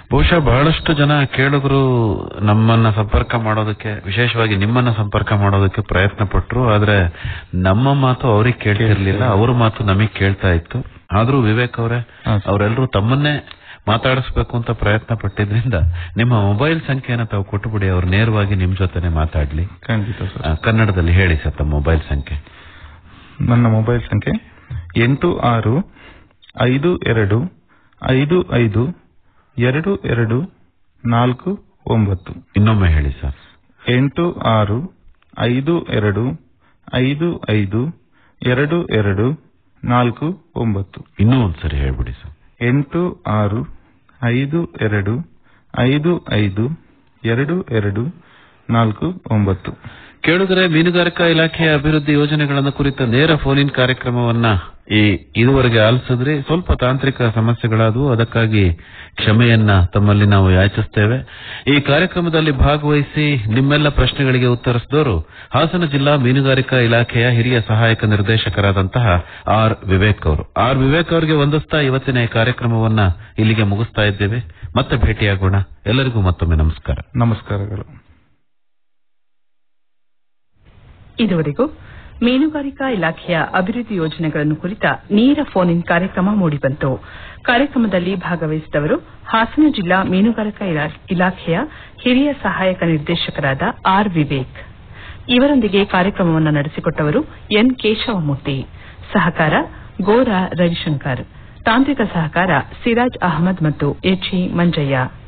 ಬಹುಶಃ ಬಹಳಷ್ಟು ಜನ ಕೇಳುಗರು ನಮ್ಮನ್ನ ಸಂಪರ್ಕ ಮಾಡೋದಕ್ಕೆ ವಿಶೇಷವಾಗಿ ನಿಮ್ಮನ್ನ ಸಂಪರ್ಕ ಮಾಡೋದಕ್ಕೆ ಪ್ರಯತ್ನ ಪಟ್ರು ಆದ್ರೆ ನಮ್ಮ ಮಾತು ಅವ್ರಿಗೆ ಕೇಳ್ತಿರ್ಲಿಲ್ಲ ಅವ್ರ ಮಾತು ನಮಗ್ ಕೇಳ್ತಾ ಇತ್ತು ಆದ್ರೂ ವಿವೇಕ್ ಅವರೇ ಹಾ, ಸರ್. ಅವರೆಲ್ಲರೂ ತಮ್ಮನ್ನೇ ಮಾತಾಡಿಸ್ಬೇಕು ಅಂತ ಪ್ರಯತ್ನ ಪಟ್ಟಿದ್ರಿಂದ ನಿಮ್ಮ ಮೊಬೈಲ್ ಸಂಖ್ಯೆಯನ್ನು ತಾವು ಕೊಟ್ಟುಬಿಡಿ ಅವ್ರು ನೇರವಾಗಿ ನಿಮ್ ಜೊತೆನೆ ಮಾತಾಡ್ಲಿ ಖಂಡಿತ ಸರ್ ಆ, ಕನ್ನಡದಲ್ಲಿ ಹೇಳಿ ಸರ್ ತಮ್ಮ ಮೊಬೈಲ್ ಸಂಖ್ಯೆ ನನ್ನ ಮೊಬೈಲ್ ಸಂಖ್ಯೆ ಎಂಟು ಆರು ಐದು ಎರಡು ಐದು ಐದು ಎರಡು ಎರಡು ನಾಲ್ಕು ಒಂಬತ್ತು ಇನ್ನೊಮ್ಮೆ ಹೇಳಿ ಸರ್ ಎಂಟು ಆರು ಐದು ಎರಡು ಐದು ಐದು ಎರಡು ಎರಡು ನಾಲ್ಕು ಒಂಬತ್ತು ಇನ್ನೂ ಒಂದ್ಸರಿ ಹೇಳ್ಬಿಡಿ ಸರ್ ಎಂಟು ಆರು ಐದು ಎರಡು ಐದು ಐದು ಎರಡು ಎರಡು ನಾಲ್ಕು ಒಂಬತ್ತು ಕೇಳುಗರೆ ಮೀನುಗಾರಿಕಾ ಇಲಾಖೆಯ ಅಭಿವೃದ್ಧಿ ಯೋಜನೆಗಳನ್ನು ಕುರಿತ ನೇರ ಫೋನ್ ಇನ್ ಕಾರ್ಯಕ್ರಮವನ್ನ ಈ ಇದುವರೆಗೆ ಆಲಿಸಿದ್ರೆ ಸ್ವಲ್ಪ ತಾಂತ್ರಿಕ ಸಮಸ್ಯೆಗಳಾದವು ಅದಕ್ಕಾಗಿ ಕ್ಷಮೆಯನ್ನ ತಮ್ಮಲ್ಲಿ ನಾವು ಯಾಚಿಸ್ತೇವೆ ಈ ಕಾರ್ಯಕ್ರಮದಲ್ಲಿ ಭಾಗವಹಿಸಿ ನಿಮ್ಮೆಲ್ಲ ಪ್ರಶ್ನೆಗಳಿಗೆ ಉತ್ತರಿಸಿದವರು ಹಾಸನ ಜಿಲ್ಲಾ ಮೀನುಗಾರಿಕಾ ಇಲಾಖೆಯ ಹಿರಿಯ ಸಹಾಯಕ ನಿರ್ದೇಶಕರಾದಂತಹ ಆರ್ ವಿವೇಕ್ ಅವರು ಆರ್ ವಿವೇಕ್ ಅವರಿಗೆ ವಂದಿಸ್ತಾ ಇವತ್ತಿನ ಈ ಕಾರ್ಯಕ್ರಮವನ್ನ ಇಲ್ಲಿಗೆ ಮುಗಿಸ್ತಾ ಇದ್ದೇವೆ ಮತ್ತೆ ಭೇಟಿಯಾಗೋಣ ಎಲ್ಲರಿಗೂ ಮತ್ತೊಮ್ಮೆ ನಮಸ್ಕಾರ ನಮಸ್ಕಾರಗಳು ಇದುವರೆಗೂ ಮೀನುಗಾರಿಕಾ ಇಲಾಖೆಯ ಅಭಿವೃದ್ಧಿ ಯೋಜನೆಗಳನ್ನು ಕುರಿತ ನೇರ ಫೋನ್ ಇನ್ ಕಾರ್ಯಕ್ರಮ ಮೂಡಿಬಂತು ಕಾರ್ಯಕ್ರಮದಲ್ಲಿ ಭಾಗವಹಿಸಿದವರು ಹಾಸನ ಜಿಲ್ಲಾ ಮೀನುಗಾರಿಕಾ ಇಲಾ- ಇಲಾಖೆಯ ಹಿರಿಯ ಸಹಾಯಕ ನಿರ್ದೇಶಕರಾದ ಆರ್ ವಿವೇಕ್ ಇವರೊಂದಿಗೆ ಕಾರ್ಯಕ್ರಮವನ್ನು ನಡೆಸಿಕೊಟ್ಟವರು ಎನ್ ಕೇಶವಮೂರ್ತಿ ಸಹಕಾರ ಗೋರಾ ರವಿಶಂಕರ್ ತಾಂತ್ರಿಕ ಸಹಕಾರ ಸಿರಾಜ್ ಅಹಮದ್ ಮತ್ತು ಎಚ್ಇ ಮಂಜಯ್ಯ